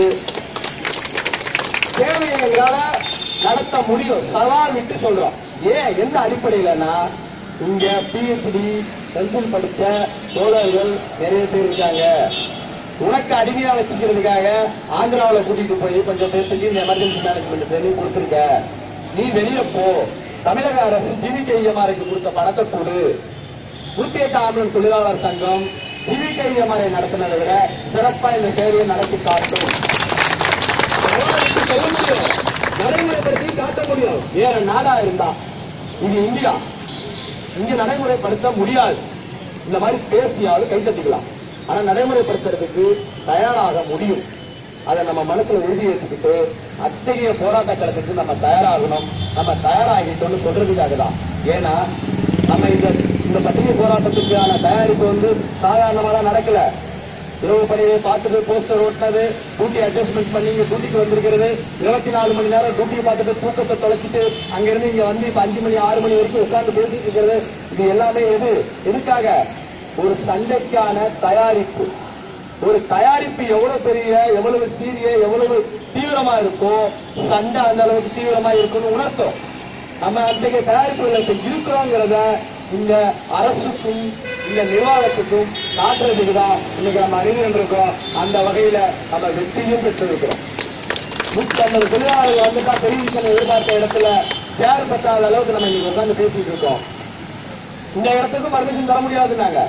தேவையை எங்களால நடத்த முடியும் சவால் விட்டு சொல்றோம் ஏன் எந்த அடிப்படையிலன்னா இங்க பிஹெச்டி பென்சில் படிச்ச தோழர்கள் நிறைய பேர் இருக்காங்க உனக்கு அடிமையா வச்சுக்கிறதுக்காக ஆந்திராவுல கூட்டிட்டு போய் கொஞ்சம் பேருக்கு இந்த எமர்ஜென்சி மேனேஜ்மெண்ட் ட்ரைனிங் கொடுத்துருக்க நீ வெளியில போ தமிழக அரசு ஜிவிகைஎம்ஆருக்கு கொடுத்த பணத்தை கொடு நூத்தி ஆம்புலன்ஸ் தொழிலாளர் சங்கம் ஜிவிகைஎம்ஆரை நடத்தினதை விட சிறப்பா இந்த சேவையை நடத்தி காட்டும் சவாலுக்கு சொல்ல முடியும் நடைமுறைப்படுத்தி காட்ட முடியும் வேற நாடா இருந்தா இது இந்தியா இங்க நடைமுறைப்படுத்த முடியாது இந்த மாதிரி பேசியாலும் கைத்தட்டிக்கலாம் ஆனா நடைமுறைப்படுத்துறதுக்கு தயாராக முடியும் அதை நம்ம மனசுல உறுதி ஏற்றுக்கிட்டு அத்தகைய போராட்ட களத்துக்கு நம்ம தயாராகணும் நம்ம தயாராகிட்டோம்னு சொல்றதுக்காக தான் ஏன்னா நம்ம இந்த இந்த பத்திரிகை போராட்டத்துக்கான தயாரிப்பு வந்து சாதாரணமாக நடக்கல இரவு பணியை பார்த்துட்டு போஸ்டர் ஓட்டினது டியூட்டி அட்ஜஸ்ட்மெண்ட் பண்ணி இங்க டியூட்டிக்கு வந்திருக்கிறது இருபத்தி நாலு மணி நேரம் டியூட்டியை பார்த்துட்டு தூக்கத்தை தொலைச்சிட்டு அங்கிருந்து இங்க வந்து இப்ப அஞ்சு மணி ஆறு மணி வரைக்கும் உட்கார்ந்து பேசிட்டு இருக்கிறது இது எல்லாமே எது எதுக்காக ஒரு சண்டைக்கான தயாரிப்பு ஒரு தயாரிப்பு எவ்வளவு பெரிய எவ்வளவு சீரிய எவ்வளவு தீவிரமா இருக்கோ சண்டை அந்த அளவுக்கு தீவிரமா இருக்குன்னு உணர்த்தும் நம்ம அன்றைக்கு தயாரிப்புகள் இப்ப இருக்கிறோங்கிறத இந்த அரசுக்கும் இந்த நிர்வாகத்துக்கும் காட்டுறதுக்கு தான் இன்னைக்கு நம்ம அறிஞர் இருக்கோம் அந்த வகையில நம்ம வெற்றியும் பெற்றிருக்கிறோம் நூத்தி ஐம்பது தொழிலாளர்கள் வந்துட்டா டெலிவிஷன் எதிர்பார்த்த இடத்துல சேர் பத்தாத அளவுக்கு நம்ம இன்னைக்கு உட்கார்ந்து பேசிட்டு இருக்கோம் இந்த இடத்துக்கும் பர்மிஷன் தர முடியாதுன்னாங்க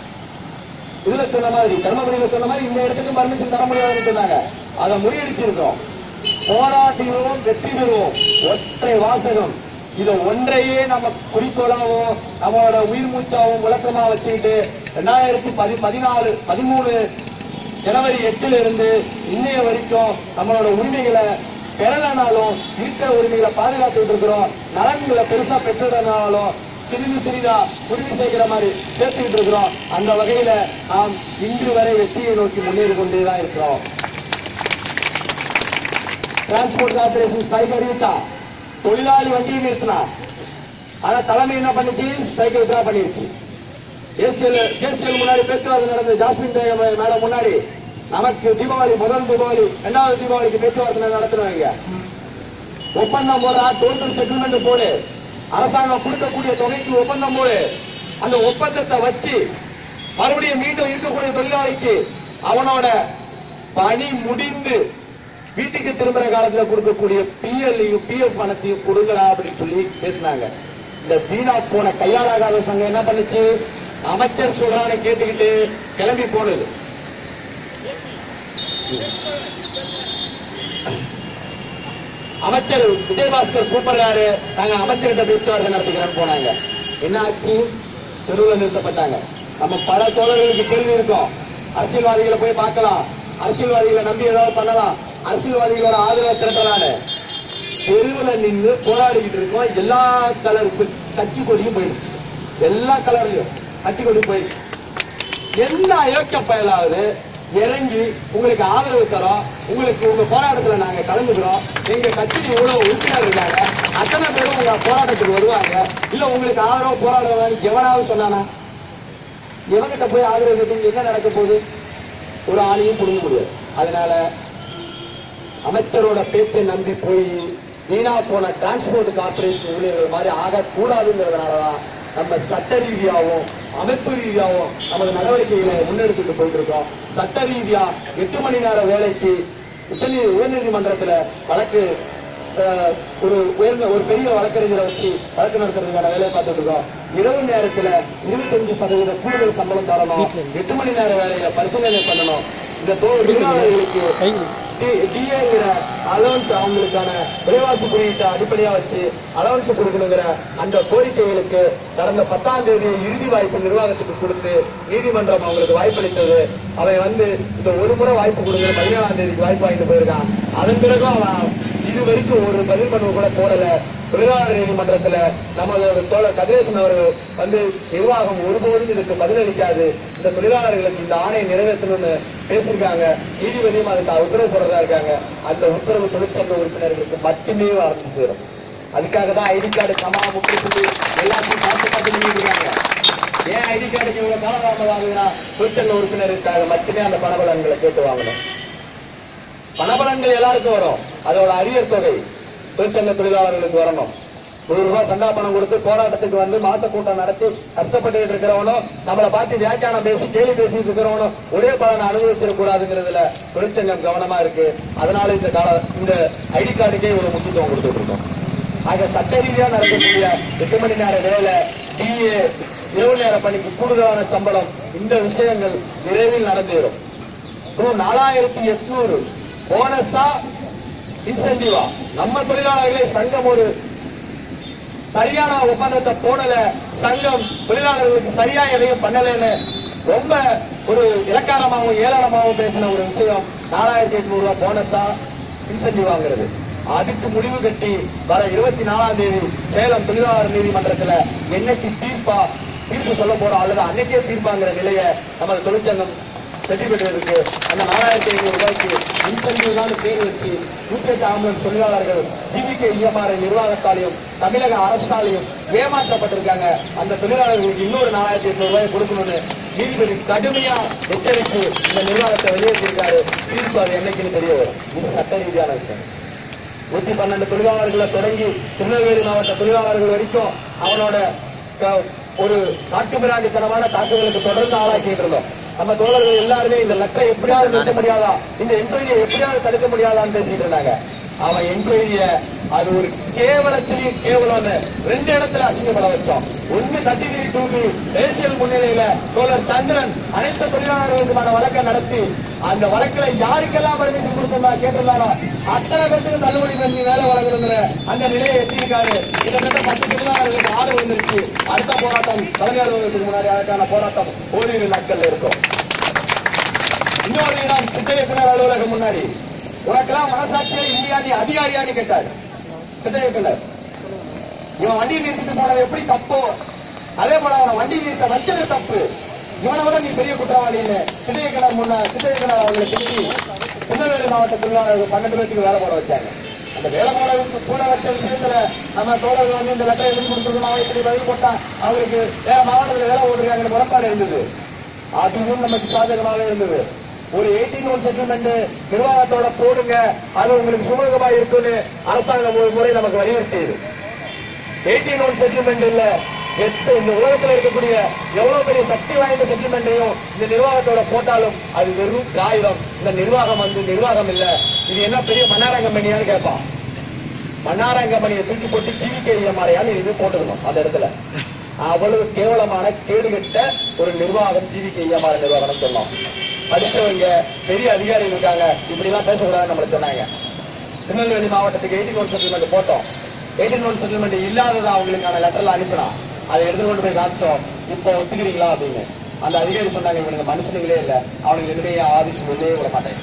இதுல சொன்ன மாதிரி தர்மபுரியில சொன்ன மாதிரி இந்த இடத்துக்கும் பர்மிஷன் தர முடியாதுன்னு சொன்னாங்க அதை முறியடிச்சிருக்கோம் போராட்டிடுவோம் வெற்றி பெறுவோம் ஒற்றை வாசகம் இத ஒன்றையே நம்ம குறிக்கோளாவும் நம்மளோட உயிர் மூச்சாவும் விளக்கமா வச்சுக்கிட்டு ரெண்டாயிரத்தி பதி பதினாலு பதிமூணு ஜனவரி எட்டுல இருந்து இன்னைய வரைக்கும் நம்மளோட உரிமைகளை பெறலனாலும் இருக்கிற உரிமைகளை பாதுகாத்துட்டு இருக்கிறோம் நலன்களை பெருசா பெற்றதுனாலும் சிறிது சிறிதா உரிமை சேர்க்கிற மாதிரி சேர்த்துக்கிட்டு இருக்கிறோம் அந்த வகையில நாம் இன்று வரை வெற்றியை நோக்கி முன்னேறி கொண்டே தான் இருக்கிறோம் டிரான்ஸ்போர்ட் கார்பரேஷன் ஸ்ட்ரைக் அறிவிச்சா தொழிலாளி வண்டியை நிறுத்தினா ஆனா தலைமை என்ன பண்ணுச்சு ஸ்ட்ரைக் வித்ரா பண்ணிருச்சு ஏசிஎல் கேசிஎல் முன்னாடி பேச்சுவார்த்தை நடந்தது ஜாஸ்மின் பேகம் மேடம் முன்னாடி நமக்கு தீபாவளி முதல் தீபாவளி இரண்டாவது தீபாவளிக்கு பேச்சுவார்த்தை நடத்துறாங்க ஒப்பந்தம் போடுறா டோட்டல் செட்டில்மெண்ட் போடு அரசாங்கம் கொடுக்கக்கூடிய தொகைக்கு ஒப்பந்தம் போடு அந்த ஒப்பந்தத்தை வச்சு மறுபடியும் மீண்டும் இருக்கக்கூடிய தொழிலாளிக்கு அவனோட பணி முடிந்து வீட்டுக்கு திரும்புற காலத்துல கொடுக்கக்கூடிய பிஎல்லையும் பிஎஃப் பணத்தையும் கொடுங்கடா அப்படின்னு சொல்லி பேசினாங்க இந்த வீணா போன கையாளாகாத சங்கம் என்ன பண்ணுச்சு அமைச்சர் சொல்றான்னு கேட்டுக்கிட்டு கிளம்பி போனது அமைச்சர் விஜயபாஸ்கர் கூப்பிடுறாரு நாங்க அமைச்சர்கிட்ட பேச்சுவார்த்தை நடத்திக்கிறோம் போனாங்க என்ன ஆச்சு தெருவில் நிறுத்தப்பட்டாங்க நம்ம பல தோழர்களுக்கு கேள்வி இருக்கும் அரசியல்வாதிகளை போய் பார்க்கலாம் அரசியல்வாதிகளை நம்பி ஏதாவது பண்ணலாம் அரசியல்வாதிகளோட ஆதரவை திரட்டலான்னு தெருவில் நின்று போராடிக்கிட்டு இருக்கோம் எல்லா கலர் கட்சி கொடியும் போயிடுச்சு எல்லா கலர்லயும் கட்சி கொடி போயிடுச்சு எந்த அயோக்கிய பயலாவது இறங்கி உங்களுக்கு ஆதரவு தரோம் உங்களுக்கு உங்க போராட்டத்துல நாங்க கலந்துக்கிறோம் எங்க கட்சிக்கு இவ்வளவு உறுப்பினர் இருக்காங்க அத்தனை பேரும் உங்க போராட்டத்துக்கு வருவாங்க இல்ல உங்களுக்கு ஆதரவு போராடுவாங்க எவனாவது சொன்னானா எவங்கிட்ட போய் ஆதரவு கேட்டீங்க என்ன நடக்க போகுது ஒரு ஆணையும் புடுங்க முடியாது அதனால அமைச்சரோட பேச்சை நம்பி போய் வீணா போன டிரான்ஸ்போர்ட் கார்பரேஷன் ஊழியர்கள் மாதிரி ஆகக்கூடாதுங்கிறதுனாலதான் நம்ம சட்ட ரீதியாகவும் அமைப்பு ரீதியாகவும் நமது நடவடிக்கைகளை முன்னெடுத்துட்டு போயிட்டு இருக்கோம் சட்ட ரீதியா எட்டு மணி நேர வேலைக்கு உச்சநீ உயர்நீதிமன்றத்துல வழக்கு அஹ், ஒரு உயர்ந்த ஒரு பெரிய வழக்கறிஞரை வச்சு வழக்கு நடத்துறதுக்கான வேலையை பார்த்துட்டு இருக்கோம் இரவு நேரத்துல இருபத்தஞ்சு சதவீத கூடுதல் சம்பளம் தரணும் எட்டு மணி நேர வேலையில பரிசீலனை பண்ணணும் இந்த தொ- தொழிலாளர்களுக்கு டிஏங்கிற அலவன்ஸ் அவங்களுக்கான விலைவாசி குறியீட்டை அடிப்படையா வச்சு அலவன்ஸ் கொடுக்கணுங்கிற அந்த கோரிக்கைகளுக்கு கடந்த பத்தாம் தேதி இறுதி வாய்ப்பு நிர்வாகத்துக்கு கொடுத்து நீதிமன்றம் அவங்களுக்கு வாய்ப்பளித்தது அவன் வந்து இந்த ஒரு முறை வாய்ப்பு கொடுங்க பதினேழாம் தேதிக்கு வாய்ப்பு வாங்கிட்டு போயிருக்கான் அதன் பிறகும் அவன் இது வரைக்கும் ஒரு பதில் மனு கூட போடல தொழிலாளர் நீதிமன்றத்துல நமது தோழர் கதிரேசன் அவர்கள் வந்து நிர்வாகம் ஒருபோதும் இதுக்கு பதிலளிக்காது இந்த தொழிலாளர்களுக்கு இந்த ஆணையை நிறைவேற்றணும்னு பேசியிருக்காங்க நீதிபதியும் அதுக்கு உத்தரவு போடுறதா இருக்காங்க அந்த உத்தரவு தொழிற்சங்க உறுப்பினர்களுக்கு மட்டுமே வந்து சேரும் அதுக்காக தான் ஐடி கார்டு கமா முக்கியத்துவம் எல்லாத்தையும் பார்த்து பார்த்து நின்னுட்டு இருக்காங்க ஏன் ஐடி கார்டுக்கு இவ்வளவு காலதாமதம் ஆகுதுன்னா தொழிற்சங்க உறுப்பினருக்காக மட்டுமே அந்த பணபலன்களை கேட்டு வாங்கணும் பணபலன்கள் எல்லாருக்கும் வரும் அதோட அரியர் தொகை தொழிற்சங்க தொழிலாளர்களுக்கு வரணும் நூறு ரூபாய் சந்தா பணம் கொடுத்து போராட்டத்துக்கு வந்து மாத்த கூட்டம் நடத்தி கஷ்டப்பட்டு இருக்கிறவனும் நம்மளை பார்த்து வியாக்கியானம் பேசி கேலி பேசிட்டு இருக்கிறவனும் ஒரே பலனை அனுபவிச்சிடக் கூடாதுங்கிறதுல தொழிற்சங்கம் கவனமா இருக்கு அதனால இந்த கால இந்த ஐடி கார்டுக்கே ஒரு முக்கியத்துவம் கொடுத்துட்டு இருக்கோம் ஆக சட்ட ரீதியா நடக்கக்கூடிய எட்டு மணி நேர வேலை டிஏ இரவு நேர பணிக்கு கூடுதலான சம்பளம் இந்த விஷயங்கள் விரைவில் நடந்தேறும் ரூ நாலாயிரத்தி எட்நூறு போனஸா இன்சென்டிவா நம்ம தொழிலாளர்களே சங்கம் ஒரு சரியான ஒப்பந்தத்தை போடல சங்கம் தொழிலாளர்களுக்கு சரியா எதையும் பண்ணலன்னு ரொம்ப ஒரு இலக்காரமாகவும் ஏளனமாகவும் பேசின ஒரு விஷயம் நாலாயிரத்தி எட்நூறு ரூபாய் போனஸா இன்சென்டிவ் வாங்குறது அதுக்கு முடிவு கட்டி வர இருபத்தி நாலாம் தேதி சேலம் தொழிலாளர் நீதிமன்றத்துல என்னைக்கு தீர்ப்பா தீர்ப்பு சொல்ல போறோம் அல்லது அன்னைக்கே தீர்ப்பாங்கிற நிலையை நமது தொழிற்சங்கம் வெற்றி பெற்றிருக்கு அந்த நாலாயிரத்தி ஐநூறு ரூபாய்க்கு இன்சென்டிவ் தான் பேர் வச்சு நூற்றி எட்டு ஆம்புலன்ஸ் தொழிலாளர்கள் ஜிபிகே இஎம்ஆர் நிர்வாகத்தாலையும் தமிழக அரசாலையும் ஏமாற்றப்பட்டிருக்காங்க அந்த தொழிலாளர்களுக்கு இன்னொரு நாலாயிரத்தி எட்நூறு ரூபாய் கொடுக்கணும்னு நீதிபதி கடுமையா எச்சரித்து இந்த நிர்வாகத்தை வெளியேற்றிருக்காரு தீர்ப்பு அது என்னைக்குன்னு தெரிய வரும் இது சட்ட ரீதியான விஷயம் நூத்தி பன்னெண்டு தொழிலாளர்களை தொடங்கி திருநெல்வேலி மாவட்ட தொழிலாளர்கள் வரைக்கும் அவனோட க- ஒரு காட்டுமிராண்டித்தனமான தாக்குதலுக்கு தொடர்ந்து ஆளாக்கிட்டு இருந்தோம் நம்ம தோழர்கள் எல்லாருமே இந்த லெட்டரை எப்படியாவது நிறுத்த முடியாதா இந்த என்கொயரியை எப்படியாவது தடுக்க முடியாதான்னு பேசிட்டு இருந்தாங்க அவன் என்கொயரிய அது ஒரு கேவலத்திலையும் கேவலம்னு ரெண்டு இடத்துல அசிங்கப்பட வச்சோம் ஒண்ணு தட்டி தீ தூக்கி தேசியல் முன்னிலையில தோழர் சந்திரன் அனைத்து தொழிலாளர்களுக்குமான வழக்கை நடத்தி அந்த வழக்குல யாருக்கெல்லாம் பர்மிஷன் கொடுத்திருந்தா கேட்டிருந்தாரோ அத்தனை பேருக்கு தள்ளுபடி பண்ணி வேலை வழங்கணுங்கிற அந்த நிலையை எட்டியிருக்காரு கிட்டத்தட்ட பத்து தொழிலாளர்களுக்கு ஆதரவு வந்துருச்சு அடுத்த போராட்டம் தலைமை அலுவலகத்துக்கு முன்னாடி அதற்கான போராட்டம் ஓரிரு நாட்கள்ல இருக்கும் இன்னொரு இடம் திட்ட இயக்குனர் அலுவலகம் முன்னாடி உனக்கெல்லாம் மனசாட்சியா இல்லையா நீ அதிகாரியான்னு கேட்டார் திட்ட இயக்குனர் இவன் வண்டி நிறுத்திட்டு போனது எப்படி தப்போ அதே போல அவனை வண்டி நிறுத்த வச்சது தப்பு இவனை விட நீ பெரிய குற்றவாளின்னு திட்ட இயக்குனர் முன்ன திட்ட இயக்குனர் அவங்களை திரும்பி திருநெல்வேலி மாவட்ட தொழிலாளர்கள் பன்னெண்டு பேருக்கு வேலை போட வச்சாங்க அந்த வேலை போட வச்சு கூட வச்ச விஷயத்துல நம்ம தோழர்கள் வந்து இந்த லெட்டர் எழுதி கொடுத்துருக்கோம் அவன் இப்படி பதில் போட்டா அவருக்கு வேற மாவட்டத்தில் வேலை ஓடுறாங்க முறப்பாடு இருந்தது அதுவும் நமக்கு சாதகமாக இருந்தது ஒரு எயிட்டீன் ஒன் செட்டில்மெண்ட் நிர்வாகத்தோட போடுங்க அது உங்களுக்கு சுமூகமா இருக்குன்னு அரசாங்கம் ஒரு முறை நமக்கு வலியுறுத்தியது எயிட்டீன் ஒன் செட்டில்மெண்ட் இல்ல எத்த இந்த உலகத்துல இருக்கக்கூடிய எவ்வளவு பெரிய சக்தி வாய்ந்த செட்டில்மெண்ட்டையும் இந்த நிர்வாகத்தோட போட்டாலும் அது வெறும் காகிதம் இந்த நிர்வாகம் வந்து நிர்வாகம் இல்ல இது என்ன பெரிய மன்னார கம்பெனியான்னு கேட்பான் மன்னார கம்பெனியை தூக்கி போட்டு ஜிவிகே மாறையான்னு இது போட்டுக்கணும் அந்த இடத்துல அவ்வளவு கேவலமான கேடுகட்ட ஒரு நிர்வாகம் ஜிவிகே மாற நிர்வாகம் சொல்லலாம் படிச்சவங்க பெரிய அதிகாரிகள் இருக்காங்க இப்படி எல்லாம் பேசக்கூடாதுன்னு நம்மள சொன்னாங்க திருநெல்வேலி மாவட்டத்துக்கு எயிட்டின் ஒன் செட்டில்மெண்ட் போட்டோம் எயிட்டின் ஒன் செட்டில்மெண்ட் இல்லாததை அவங்களுக்கான லெட்டர்ல அனுப்பினா அதை எடுத்து கொண்டு போய் காமிச்சோம் இப்போ ஒத்துக்கிறீங்களா அப்படின்னு அந்த அதிகாரி சொன்னாங்க இவனுக்கு மனுஷனுங்களே இல்ல அவனுக்கு என்னுடைய ஆபீஸ் உள்ளே விட மாட்டேன்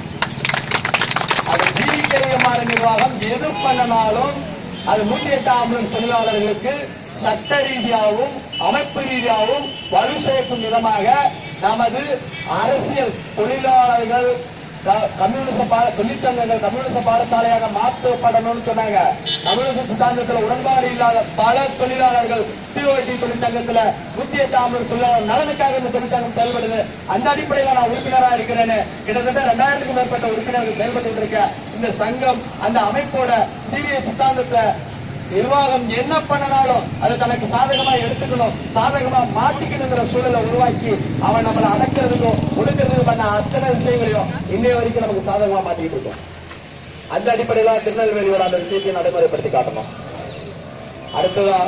அது ஜீவிக்கிறையமான நிர்வாகம் எது பண்ணனாலும் அது நூத்தி எட்டு ஆம்புலன்ஸ் தொழிலாளர்களுக்கு சட்ட ரீதியாகவும் அமைப்பு ரீதியாகவும் வலு சேர்க்கும் விதமாக நமது அரசியல் தொழிலாளர்கள் க- கம்யூனிச பா- தொழிற்சங்கங்கள் கம்யூனிச பாடசாலையாக மாற்றப்படணும்னு சொன்னாங்க கம்யூனிச சித்தாந்தத்துல உடன்பாடு இல்லாத பல தொழிலாளர்கள் சிஓடி தொழிற்சங்கத்துல நூத்தி எட்டு ஆம்புலன்ஸ் தொழிலாளர் நலனுக்காக இந்த தொழிற்சங்கம் செயல்படுது அந்த அடிப்படையில நான் உறுப்பினரா இருக்கிறேன்னு கிட்டத்தட்ட ரெண்டாயிரத்துக்கும் மேற்பட்ட உறுப்பினர்கள் செயல்பட்டு இருக்க இந்த சங்கம் அந்த அமைப்போட சீரிய சித்தாந்தத்தை நிர்வாகம் என்ன பண்ணனாலும் அதை தனக்கு சாதகமா எடுத்துக்கணும் சாதகமா மாத்திக்கணுங்கிற சூழலை உருவாக்கி அவன் நம்மளை அடக்கிறதுக்கும் ஒடுக்கிறதுக்கும் பண்ண அத்தனை விஷயங்களையும் இன்னைய வரைக்கும் நமக்கு சாதகமா மாத்திக்கிட்டு இருக்கோம் அந்த அடிப்படையில திருநெல்வேலியோட அந்த விஷயத்தை நடைமுறைப்படுத்தி காட்டணும் அடுத்ததா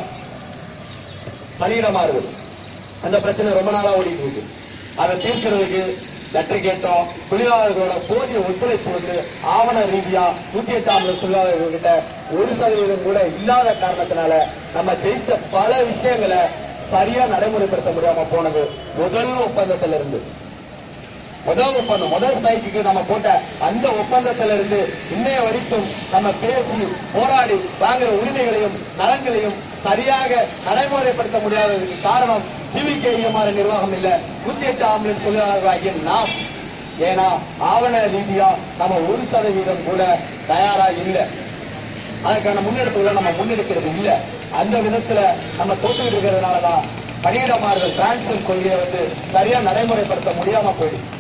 பணியிட மாறுதல் அந்த பிரச்சனை ரொம்ப நாளா ஓடிட்டு இருக்கு அதை தீர்க்கிறதுக்கு லெட்டர் கேட்டோம் தொழிலாளர்களோட போதிய ஒத்துழைப்பு வந்து ஆவண ரீதியா நூத்தி எட்டாம் தொழிலாளர்கள் கிட்ட ஒரு சதவீதம் கூட இல்லாத காரணத்தினால நம்ம ஜெயிச்ச பல விஷயங்களை சரியா நடைமுறைப்படுத்த முடியாம போனது முதல் ஒப்பந்தத்துல இருந்து முதல் ஒப்பந்தம் முதல் ஸ்ட்ரைக்கு நம்ம போட்ட அந்த ஒப்பந்தத்தில இருந்து இன்னைய வரைக்கும் நம்ம பேசி போராடி வாங்குற உரிமைகளையும் நலன்களையும் சரியாக நடைமுறைப்படுத்த முடியாததுக்கு காரணம் சிவிகே மாற நிர்வாகம் இல்ல நூத்தி எட்டு ஆம்புலன்ஸ் தொழிலாளர்களாகிய நாம் ஏன்னா ஆவண ரீதியா நம்ம ஒரு சதவீதம் கூட தயாரா இல்லை அதுக்கான முன்னெடுப்புகளை நம்ம முன்னெடுக்கிறது இல்ல அந்த விதத்துல நம்ம தோத்துக்கிட்டு இருக்கிறதுனாலதான் பணியிட மாறுதல் டிரான்ஸ்பர் கொள்கையை வந்து சரியா நடைமுறைப்படுத்த முடியாம போயிடுச்சு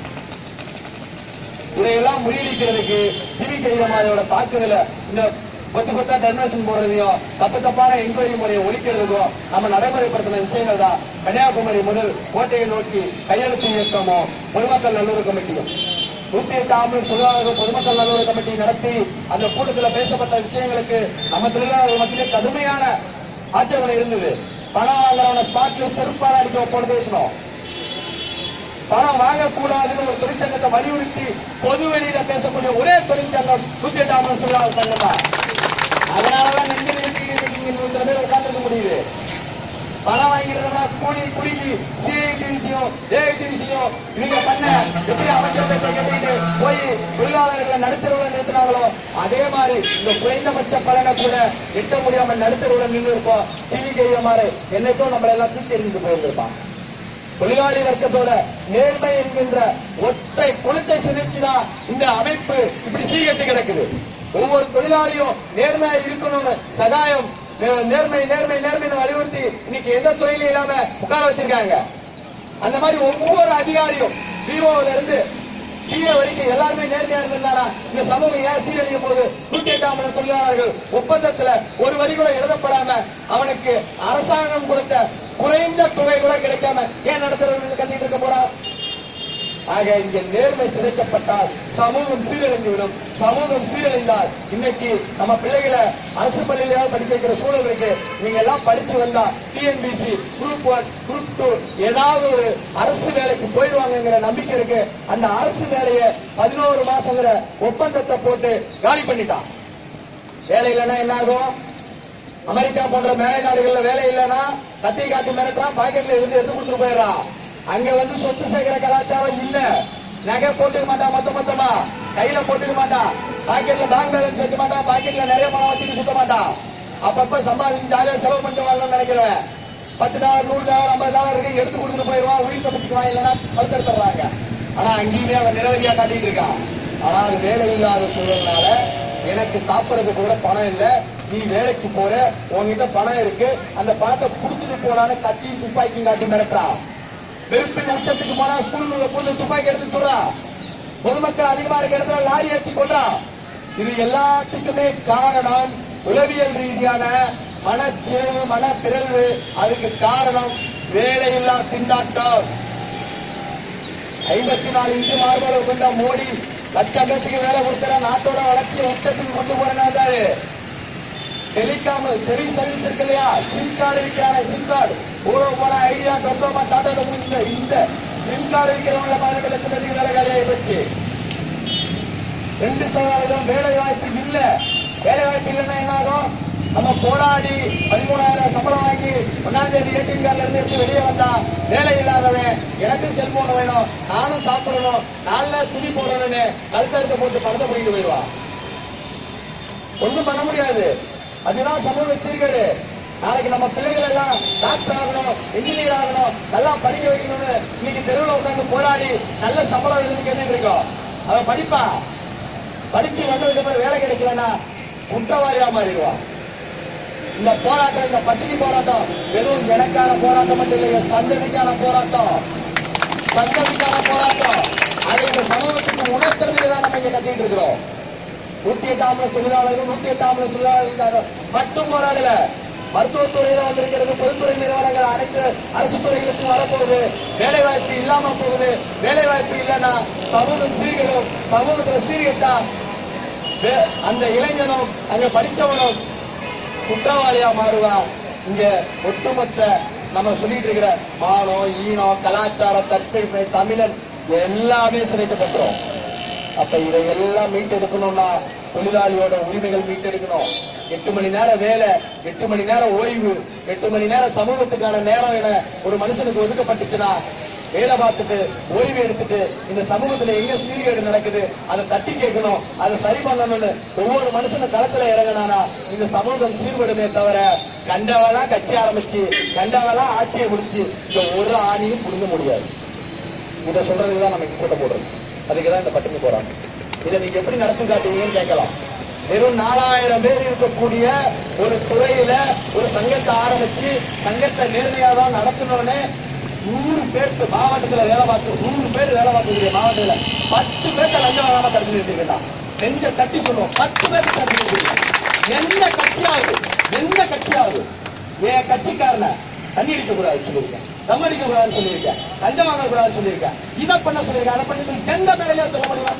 இதையெல்லாம் முறியடிக்கிறதுக்கு சிவி கைதமாரியோட தாக்குதல இந்த கொத்து கொத்தா டெர்மினேஷன் போடுறதையும் தப்பு தப்பான என்கொயரி முறையை ஒழிக்கிறதுக்கும் நம்ம நடைமுறைப்படுத்தின விஷயங்கள் தான் கன்னியாகுமரி முதல் கோட்டையை நோக்கி கையெழுத்து இயக்கமும் பொதுமக்கள் நல்லுறவு கமிட்டியும் நூத்தி எட்டு ஆம்புலன்ஸ் தொழிலாளர்கள் பொதுமக்கள் நல்லுறவு கமிட்டி நடத்தி அந்த கூட்டத்தில் பேசப்பட்ட விஷயங்களுக்கு நம்ம தொழிலாளர்கள் மத்தியிலே கடுமையான ஆட்சேபனை இருந்தது பணம் வாங்குறவன ஸ்பாட்ல செருப்பால அடிக்க போட்டு பேசணும் பணம் வாங்கக்கூடாதுன்னு ஒரு தொழிற்சங்கத்தை வலியுறுத்தி பொது வெளியில பேசக்கூடிய ஒரே தொழிற்சங்கம் நூத்தி எட்டு ஆம்புலன்ஸ் தொழிலாளர் சங்கம் தான் அதனாலதான் நெஞ்சு நிறுத்தி இன்னைக்கு நூறு பேர் உட்கார்ந்துக்க முடியுது பணம் வாங்கிறதா கூலி குடிக்கு சிஐடி விஷயம் ஏஐடி விஷயம் இவங்க பண்ண எப்படி அமைச்சர் பேச கேட்டுக்கிட்டு போய் தொழிலாளர்களை நடுத்தரவுல நிறுத்தினாங்களோ அதே மாதிரி இந்த குறைந்தபட்ச பலனை கூட எட்ட முடியாம நடுத்தரவுல நின்று இருப்போம் டிவி கையமாறு என்னைக்கும் நம்மள எல்லாம் தூக்கி எறிஞ்சிட்டு போயிருந்திருப்பான் தொழிலாளி வர்க்கத்தோட நேர்மை என்கின்ற ஒற்றை குளத்தை சிதைச்சுதான் இந்த அமைப்பு இப்படி சீகட்டு கிடக்குது ஒவ்வொரு தொழிலாளியும் நேர்மையா இருக்கணும்னு சகாயம் நே- நேர்மை நேர்மை நேர்மைன்னு வலியுறுத்தி இன்னைக்கு எந்த தொழிலும் இல்லாம உட்கார வச்சிருக்காங்க அந்த மாதிரி ஒவ்வொரு அதிகாரியும் பிஓல இருந்து கீழே வரைக்கும் எல்லாருமே நேர்மையா இருந்தாரா இந்த சமூகம் ஏன் சீரழியும் போது நூத்தி எட்டாம் தொழிலாளர்கள் ஒப்பந்தத்துல ஒரு வரி கூட எழுதப்படாம அவனுக்கு அரசாங்கம் கொடுத்த குறைந்த தொகை கூட கிடைக்காம ஏன் நடத்துறவங்க கட்டிட்டு இருக்க போறான் ஆக இங்க நேர்மை சிதைக்கப்பட்டால் சமூகம் சீரழிந்துவிடும் சமூகம் சீரழிந்தால் இன்னைக்கு நம்ம பிள்ளைகளை அரசு பள்ளியிலாவது படிக்க வைக்கிற சூழல் இருக்கு நீங்க எல்லாம் படிச்சு வந்தா TNPSC group one group two ஏதாவது ஒரு அரசு வேலைக்கு போயிடுவாங்கங்கிற நம்பிக்கை இருக்கு அந்த அரசு வேலையை பதினோரு மாசங்கிற ஒப்பந்தத்தை போட்டு காலி பண்ணிட்டான் வேலை இல்லைன்னா என்ன ஆகும் அமெரிக்கா போன்ற மேலை நாடுகள்ல வேலை இல்லைன்னா கத்தி காட்டி மிரட்டான் பாக்கெட்ல இருந்து எடுத்து கொடுத்துட்டு போயிடுறான் அங்க வந்து சொத்து சேர்க்கிற கலாச்சாரம் இல்ல நகை போட்டுக்க மாட்டான் மொத்த மொத்தமா கையில போட்டுக்க மாட்டான் பாக்கெட்ல பேங்க் பேலன்ஸ் வைக்க மாட்டான் பாக்கெட்ல நிறைய பணம் வச்சுட்டு சுத்த மாட்டான் அப்பப்ப சம்பாதிச்சு ஜாலியா செலவு பண்ணிட்டு வரணும்னு நினைக்கிறேன் பத்து டாலர் நூறு டாலர் ஐம்பது டாலர் இருக்கு எடுத்து கொடுத்துட்டு போயிடுவான் உயிர் தப்பிச்சுக்குவான் இல்லைன்னா படுத்துறாங்க ஆனா அங்கேயுமே அவன் நிரவதியா காட்டிட்டு இருக்கான் ஆனா அது வேலை இல்லாத சூழல்னால எனக்கு சாப்பிடறதுக்கு கூட பணம் இல்ல நீ வேலைக்கு போற உன்கிட்ட பணம் இருக்கு அந்த பணத்தை கொடுத்துட்டு போறான்னு கத்தியும் துப்பாக்கியும் காட்டி மிரட்டுறான் வெறுப்பின் உச்சத்துக்கு போனா ஸ்கூல்ல பொண்ணு துப்பாக்கி எடுத்து சொல்றான் பொதுமக்கள் அதிகமா இருக்க இடத்துல லாரி ஏற்றி கொள்றான் இது எல்லாத்துக்குமே காரணம் உளவியல் ரீதியான மனச்சேவு மனப்பிறழ்வு அதுக்கு காரணம் வேலையில்லா திண்டாட்டம் ஐம்பத்தி நாலு இன்ச்சு மார்பளவு கொண்ட மோடி லட்சம் பேருக்கு வேலை கொடுக்கிற நாட்டோட வளர்ச்சியை உச்சத்துக்கு கொண்டு போறாரு டெலிகாம் டெலி சர்வீஸ் இருக்கு இல்லையா சிம் கார்டு விற்கிறாங்க சிம் கார்டு ஊழ போன ஐடியா டொட்டோமா டாடா இந்த இந்த சிம் கார்டு விற்கிறவங்க பதினெட்டு லட்சம் பேருக்கு வேலை காலியாகி போச்சு ரெண்டு சதவீதம் வேலை வாய்ப்பு இல்ல வேலை வாய்ப்பு இல்லைன்னா என்ன ஆகும் நம்ம போராடி பதிமூணாயிரம் சம்பளம் வாங்கி ஒன்னாம் தேதி ஏடிஎம் கார்டுல இருந்து எடுத்து வெளியே வந்தா வேலை இல்லாதவன் எனக்கு செல்போன் வேணும் நானும் சாப்பிடணும் நான்ல துணி போடணும்னு கழுத்தறுத்த போட்டு பணத்தை போயிட்டு போயிடுவான் ஒண்ணும் பண்ண முடியாது அதுதான் சமூக சீர்கேடு நாளைக்கு நம்ம பிள்ளைகள் எல்லாம் டாக்டர் ஆகணும் இன்ஜினியர் ஆகணும் நல்லா படிக்க வைக்கணும்னு இன்னைக்கு தெருவில் உட்கார்ந்து போராடி நல்ல சம்பளம் எதுன்னு கேட்டுட்டு இருக்கோம் அவன் படிப்பா படிச்சு வந்ததுக்கு அப்புறம் வேலை கிடைக்கலன்னா குற்றவாளியா மாறிடுவான் இந்த போராட்டம் இந்த பட்டினி போராட்டம் வெறும் எனக்கான போராட்டம் மட்டும் இல்லைங்க சந்ததிக்கான போராட்டம் சந்ததிக்கான போராட்டம் அதை இந்த சமூகத்துக்கு உணர்த்துறதுக்கு தான் நம்ம இங்க கத்திட்டு இருக்கிறோம் நூத்தி எட்டாம் தொழிலாளர்கள் நூத்தி எட்டாம் தொழிலாளர்கள் மட்டும் போராடல மருத்துவத்துறையில வந்திருக்கிறது பொதுத்துறை நிறுவனங்கள் அனைத்து அரசு துறைகளுக்கும் வரப்போகுது வேலை வாய்ப்பு இல்லாம போகுது வேலை வாய்ப்பு இல்லைன்னா சமூகம் சீர்கிடும் சமூகத்துல சீர்கிட்டா வே- அந்த இளைஞனும் அங்க படிச்சவனும் குற்றவாளியா மாறுவான் இங்க ஒட்டுமொத்த நம்ம சொல்லிட்டு இருக்கிற மானம் ஈனம் கலாச்சாரம் தற்பெருமை தமிழன் எல்லாமே சிதைக்கப்பட்டுரும் அப்ப இதை எல்லாம் மீட்டெடுக்கணும்னா தொழிலாளியோட உரிமைகள் மீட்டெடுக்கணும் எட்டு மணி நேரம் வேலை எட்டு மணி நேரம் ஓய்வு எட்டு மணி நேரம் சமூகத்துக்கான நேரம் என ஒரு மனுஷனுக்கு ஒதுக்கப்பட்டுச்சுன்னா வேலை பார்த்துட்டு ஓய்வு எடுத்துட்டு இந்த சமூகத்துல எங்க சீர்கேடு நடக்குது அதை தட்டி கேட்கணும் அதை சரி பண்ணணும்னு ஒவ்வொரு மனுஷனும் களத்துல இறங்கினானா இந்த சமூகம் சீர்படுமே தவிர கண்டவெல்லாம் கட்சி ஆரம்பிச்சு கண்டவெல்லாம் ஆட்சியை முடிச்சு இந்த ஒரு ஆணியும் புடுங்க முடியாது இதை சொல்றதுக்கு நம்ம இங்க கூட்டம் போடுறோம் அதுக்கு தான் இந்த பட்டினி போறாங்க இதை நீங்க எப்படி நடத்தி காட்டுவீங்கன்னு கேட்கலாம் வெறும் நாலாயிரம் பேர் இருக்கக்கூடிய ஒரு துறையில ஒரு சங்கத்தை ஆரம்பிச்சு சங்கத்தை நேர்மையா தான் நடத்தணும்னு நூறு பேருக்கு மாவட்டத்துல வேலை பார்த்து நூறு பேர் வேலை பார்க்கக்கூடிய மாவட்டத்துல பத்து பேர்த்த லஞ்சம் வாங்காம தடுத்து நிறுத்திருக்கா நெஞ்ச தட்டி சொல்லுவோம் பத்து பேருக்கு தடுத்து நிறுத்திருக்கா எந்த கட்சியாவது எந்த கட்சியாவது என் கட்சிக்காரனை தண்ணி அடிக்க கூடாது சொல்லியிருக்கேன் தம் அடிக்க கூடாதுன்னு சொல்லியிருக்கேன் லஞ்சம் வாங்க கூடாதுன்னு சொல்லியிருக்கேன் இதை பண்ண சொல்லியிருக்கேன் அதை பண்ண சொல்லி எந்த மேலையா சொல்ல முடியுமா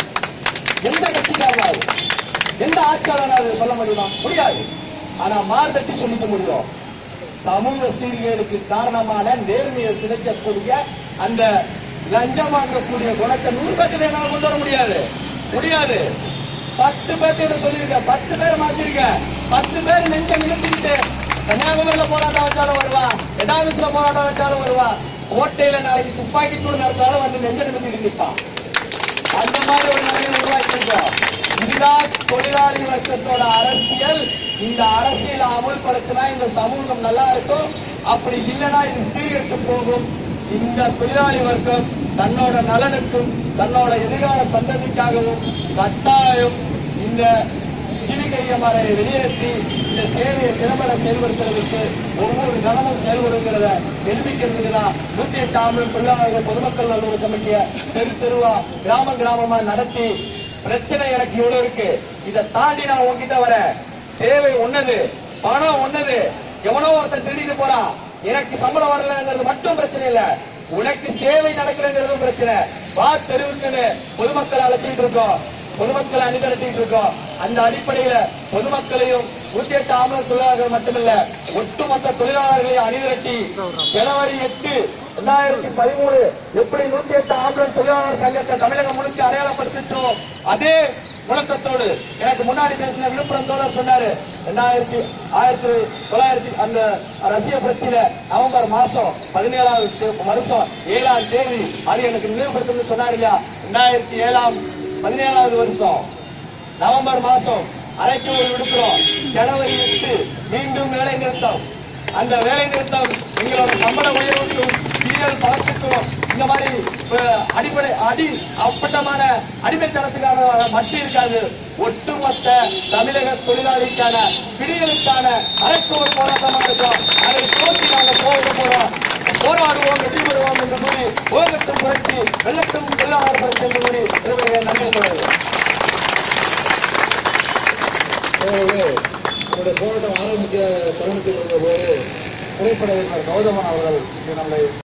எந்த கட்சிக்காரனாவது எந்த ஆட்சியாளராவது சொல்ல முடியுமா முடியாது ஆனா மார்தட்டி சொல்லிக்க முடியும் சமூக சீர்கேடுக்கு காரணமான நேர்மையை சிதைக்கக்கூடிய அந்த லஞ்சம் வாங்கக்கூடிய குணத்தை நூறு பேர்த்துல என்னால கொண்டு வர முடியாது முடியாது பத்து பேர்த்து சொல்லியிருக்க பத்து பேர் மாத்திருக்க பத்து பேர் நெஞ்ச நிறுத்திக்கிட்டு கன்னியாகுமரியில போராட்டம் வச்சாலும் வருவான் எடாவிஸ்ல போராட்டம் வச்சாலும் வருவான் கோட்டையில நாளைக்கு துப்பாக்கி சூடு நடத்தாலும் வந்து நெஞ்ச நிறுத்திட்டு நிற்பான் அந்த மாதிரி ஒரு நிலையை உருவாக்கி இருக்கோம் இதுதான் தொழிலாளி வர்க்கத்தோட அரசியல் இந்த அரசியலை அமுல்படுத்தினா இந்த சமூகம் நல்லா இருக்கும் அப்படி இல்லைன்னா இது சீர்கெட்டு போகும் இந்த தொழிலாளி வர்க்கம் தன்னோட நலனுக்கும் தன்னோட எதிர்கால சந்ததிக்காகவும் கட்டாயம் இந்த ஜீவிகையமரை வெளியேற்றி இந்த சேவையை திறம்பட செயல்படுத்துறதுக்கு ஒவ்வொரு கணமும் செயல்படுங்கிறத தெரிவிக்கிறதுக்கு தான் நூத்தி எட்டு ஆண்டு தொழிலாளர்கள் பொதுமக்கள் நல்லூர் கமிட்டிய தெரு தெருவா கிராம கிராமமா நடத்தி பிரச்சனை எனக்கு இவ்வளவு இருக்கு இதை தாண்டி நான் உங்ககிட்ட வரேன் சேவை ஒன்னது பணம் ஒன்னது எவனோ ஒருத்தன் திருடிட்டு போறான் எனக்கு சம்பளம் வரலங்கிறது மட்டும் பிரச்சனை இல்ல உனக்கு சேவை நடக்கலங்கிறதும் பிரச்சனை வா தெருவுக்குன்னு பொதுமக்களை அழைச்சிட்டு இருக்கோம் பொதுமக்களை அணிதிரட்டிட்டு இருக்கோம் அந்த அடிப்படையில பொதுமக்களையும் நூத்தி எட்டு ஆம்பளை தொழிலாளர்கள் மட்டுமல்ல ஒட்டுமொத்த தொழிலாளர்களையும் அணிதிரட்டி ஜனவரி எட்டு ரெண்டாயிரத்தி பதிமூணு எப்படி நூத்தி எட்டு ஆம்பளை தொழிலாளர் சங்கத்தை தமிழகம் முழுக்க அடையாளப்படுத்திச்சோ அதே முழக்கத்தோடு எனக்கு முன்னாடி பேசின விழுப்புரம் தோழர் சொன்னாரு ரெண்டாயிரத்தி ஆயிரத்தி தொள்ளாயிரத்தி அந்த ரஷ்ய புரட்சியில நவம்பர் மாசம் பதினேழாவது தே- வருஷம் ஏழாம் தேதி அது எனக்கு நினைவுபடுத்தணும்னு சொன்னாரு இல்லையா ரெண்டாயிரத்தி ஏழாம் பதினேழாவது வருஷம் நவம்பர் மாசம் அரைக்கு ஒரு விடுக்கிறோம் ஜனவரி எட்டு மீண்டும் வேலை நிறுத்தம் அந்த வேலை நிறுத்தம் எங்களோட சம்பள உயர்வுக்கும் சீரியல் பணத்துக்கும் இந்த மாதிரி அஹ், அடிப்படை அடி அப்பட்டமான அடிமைத்தனத்துக்கான மட்டும் இருக்காது ஒட்டுமொத்த தமிழக தொழிலாளிக்கான விடியலுக்கான அரைக்கு ஒரு போராட்டமா இருக்கும் அதை தோற்றி நாங்கள் போக போறோம் போராடுவோம் வெற்றி பெறுவோம் என்று கூறி ஓகட்டும் புரட்சி வெள்ளட்டும் தொழிலாளர் புரட்சி என்று கூறி விரும்புகிறேன் நன்றி சொல்கிறேன் எனவே நம்முடைய போராட்டம் ஆரம்பிக்க தருணத்தில் இருந்தபோது திரைப்பட இயக்குனர் கௌதமன் அவர்கள் இங்கு நம்மை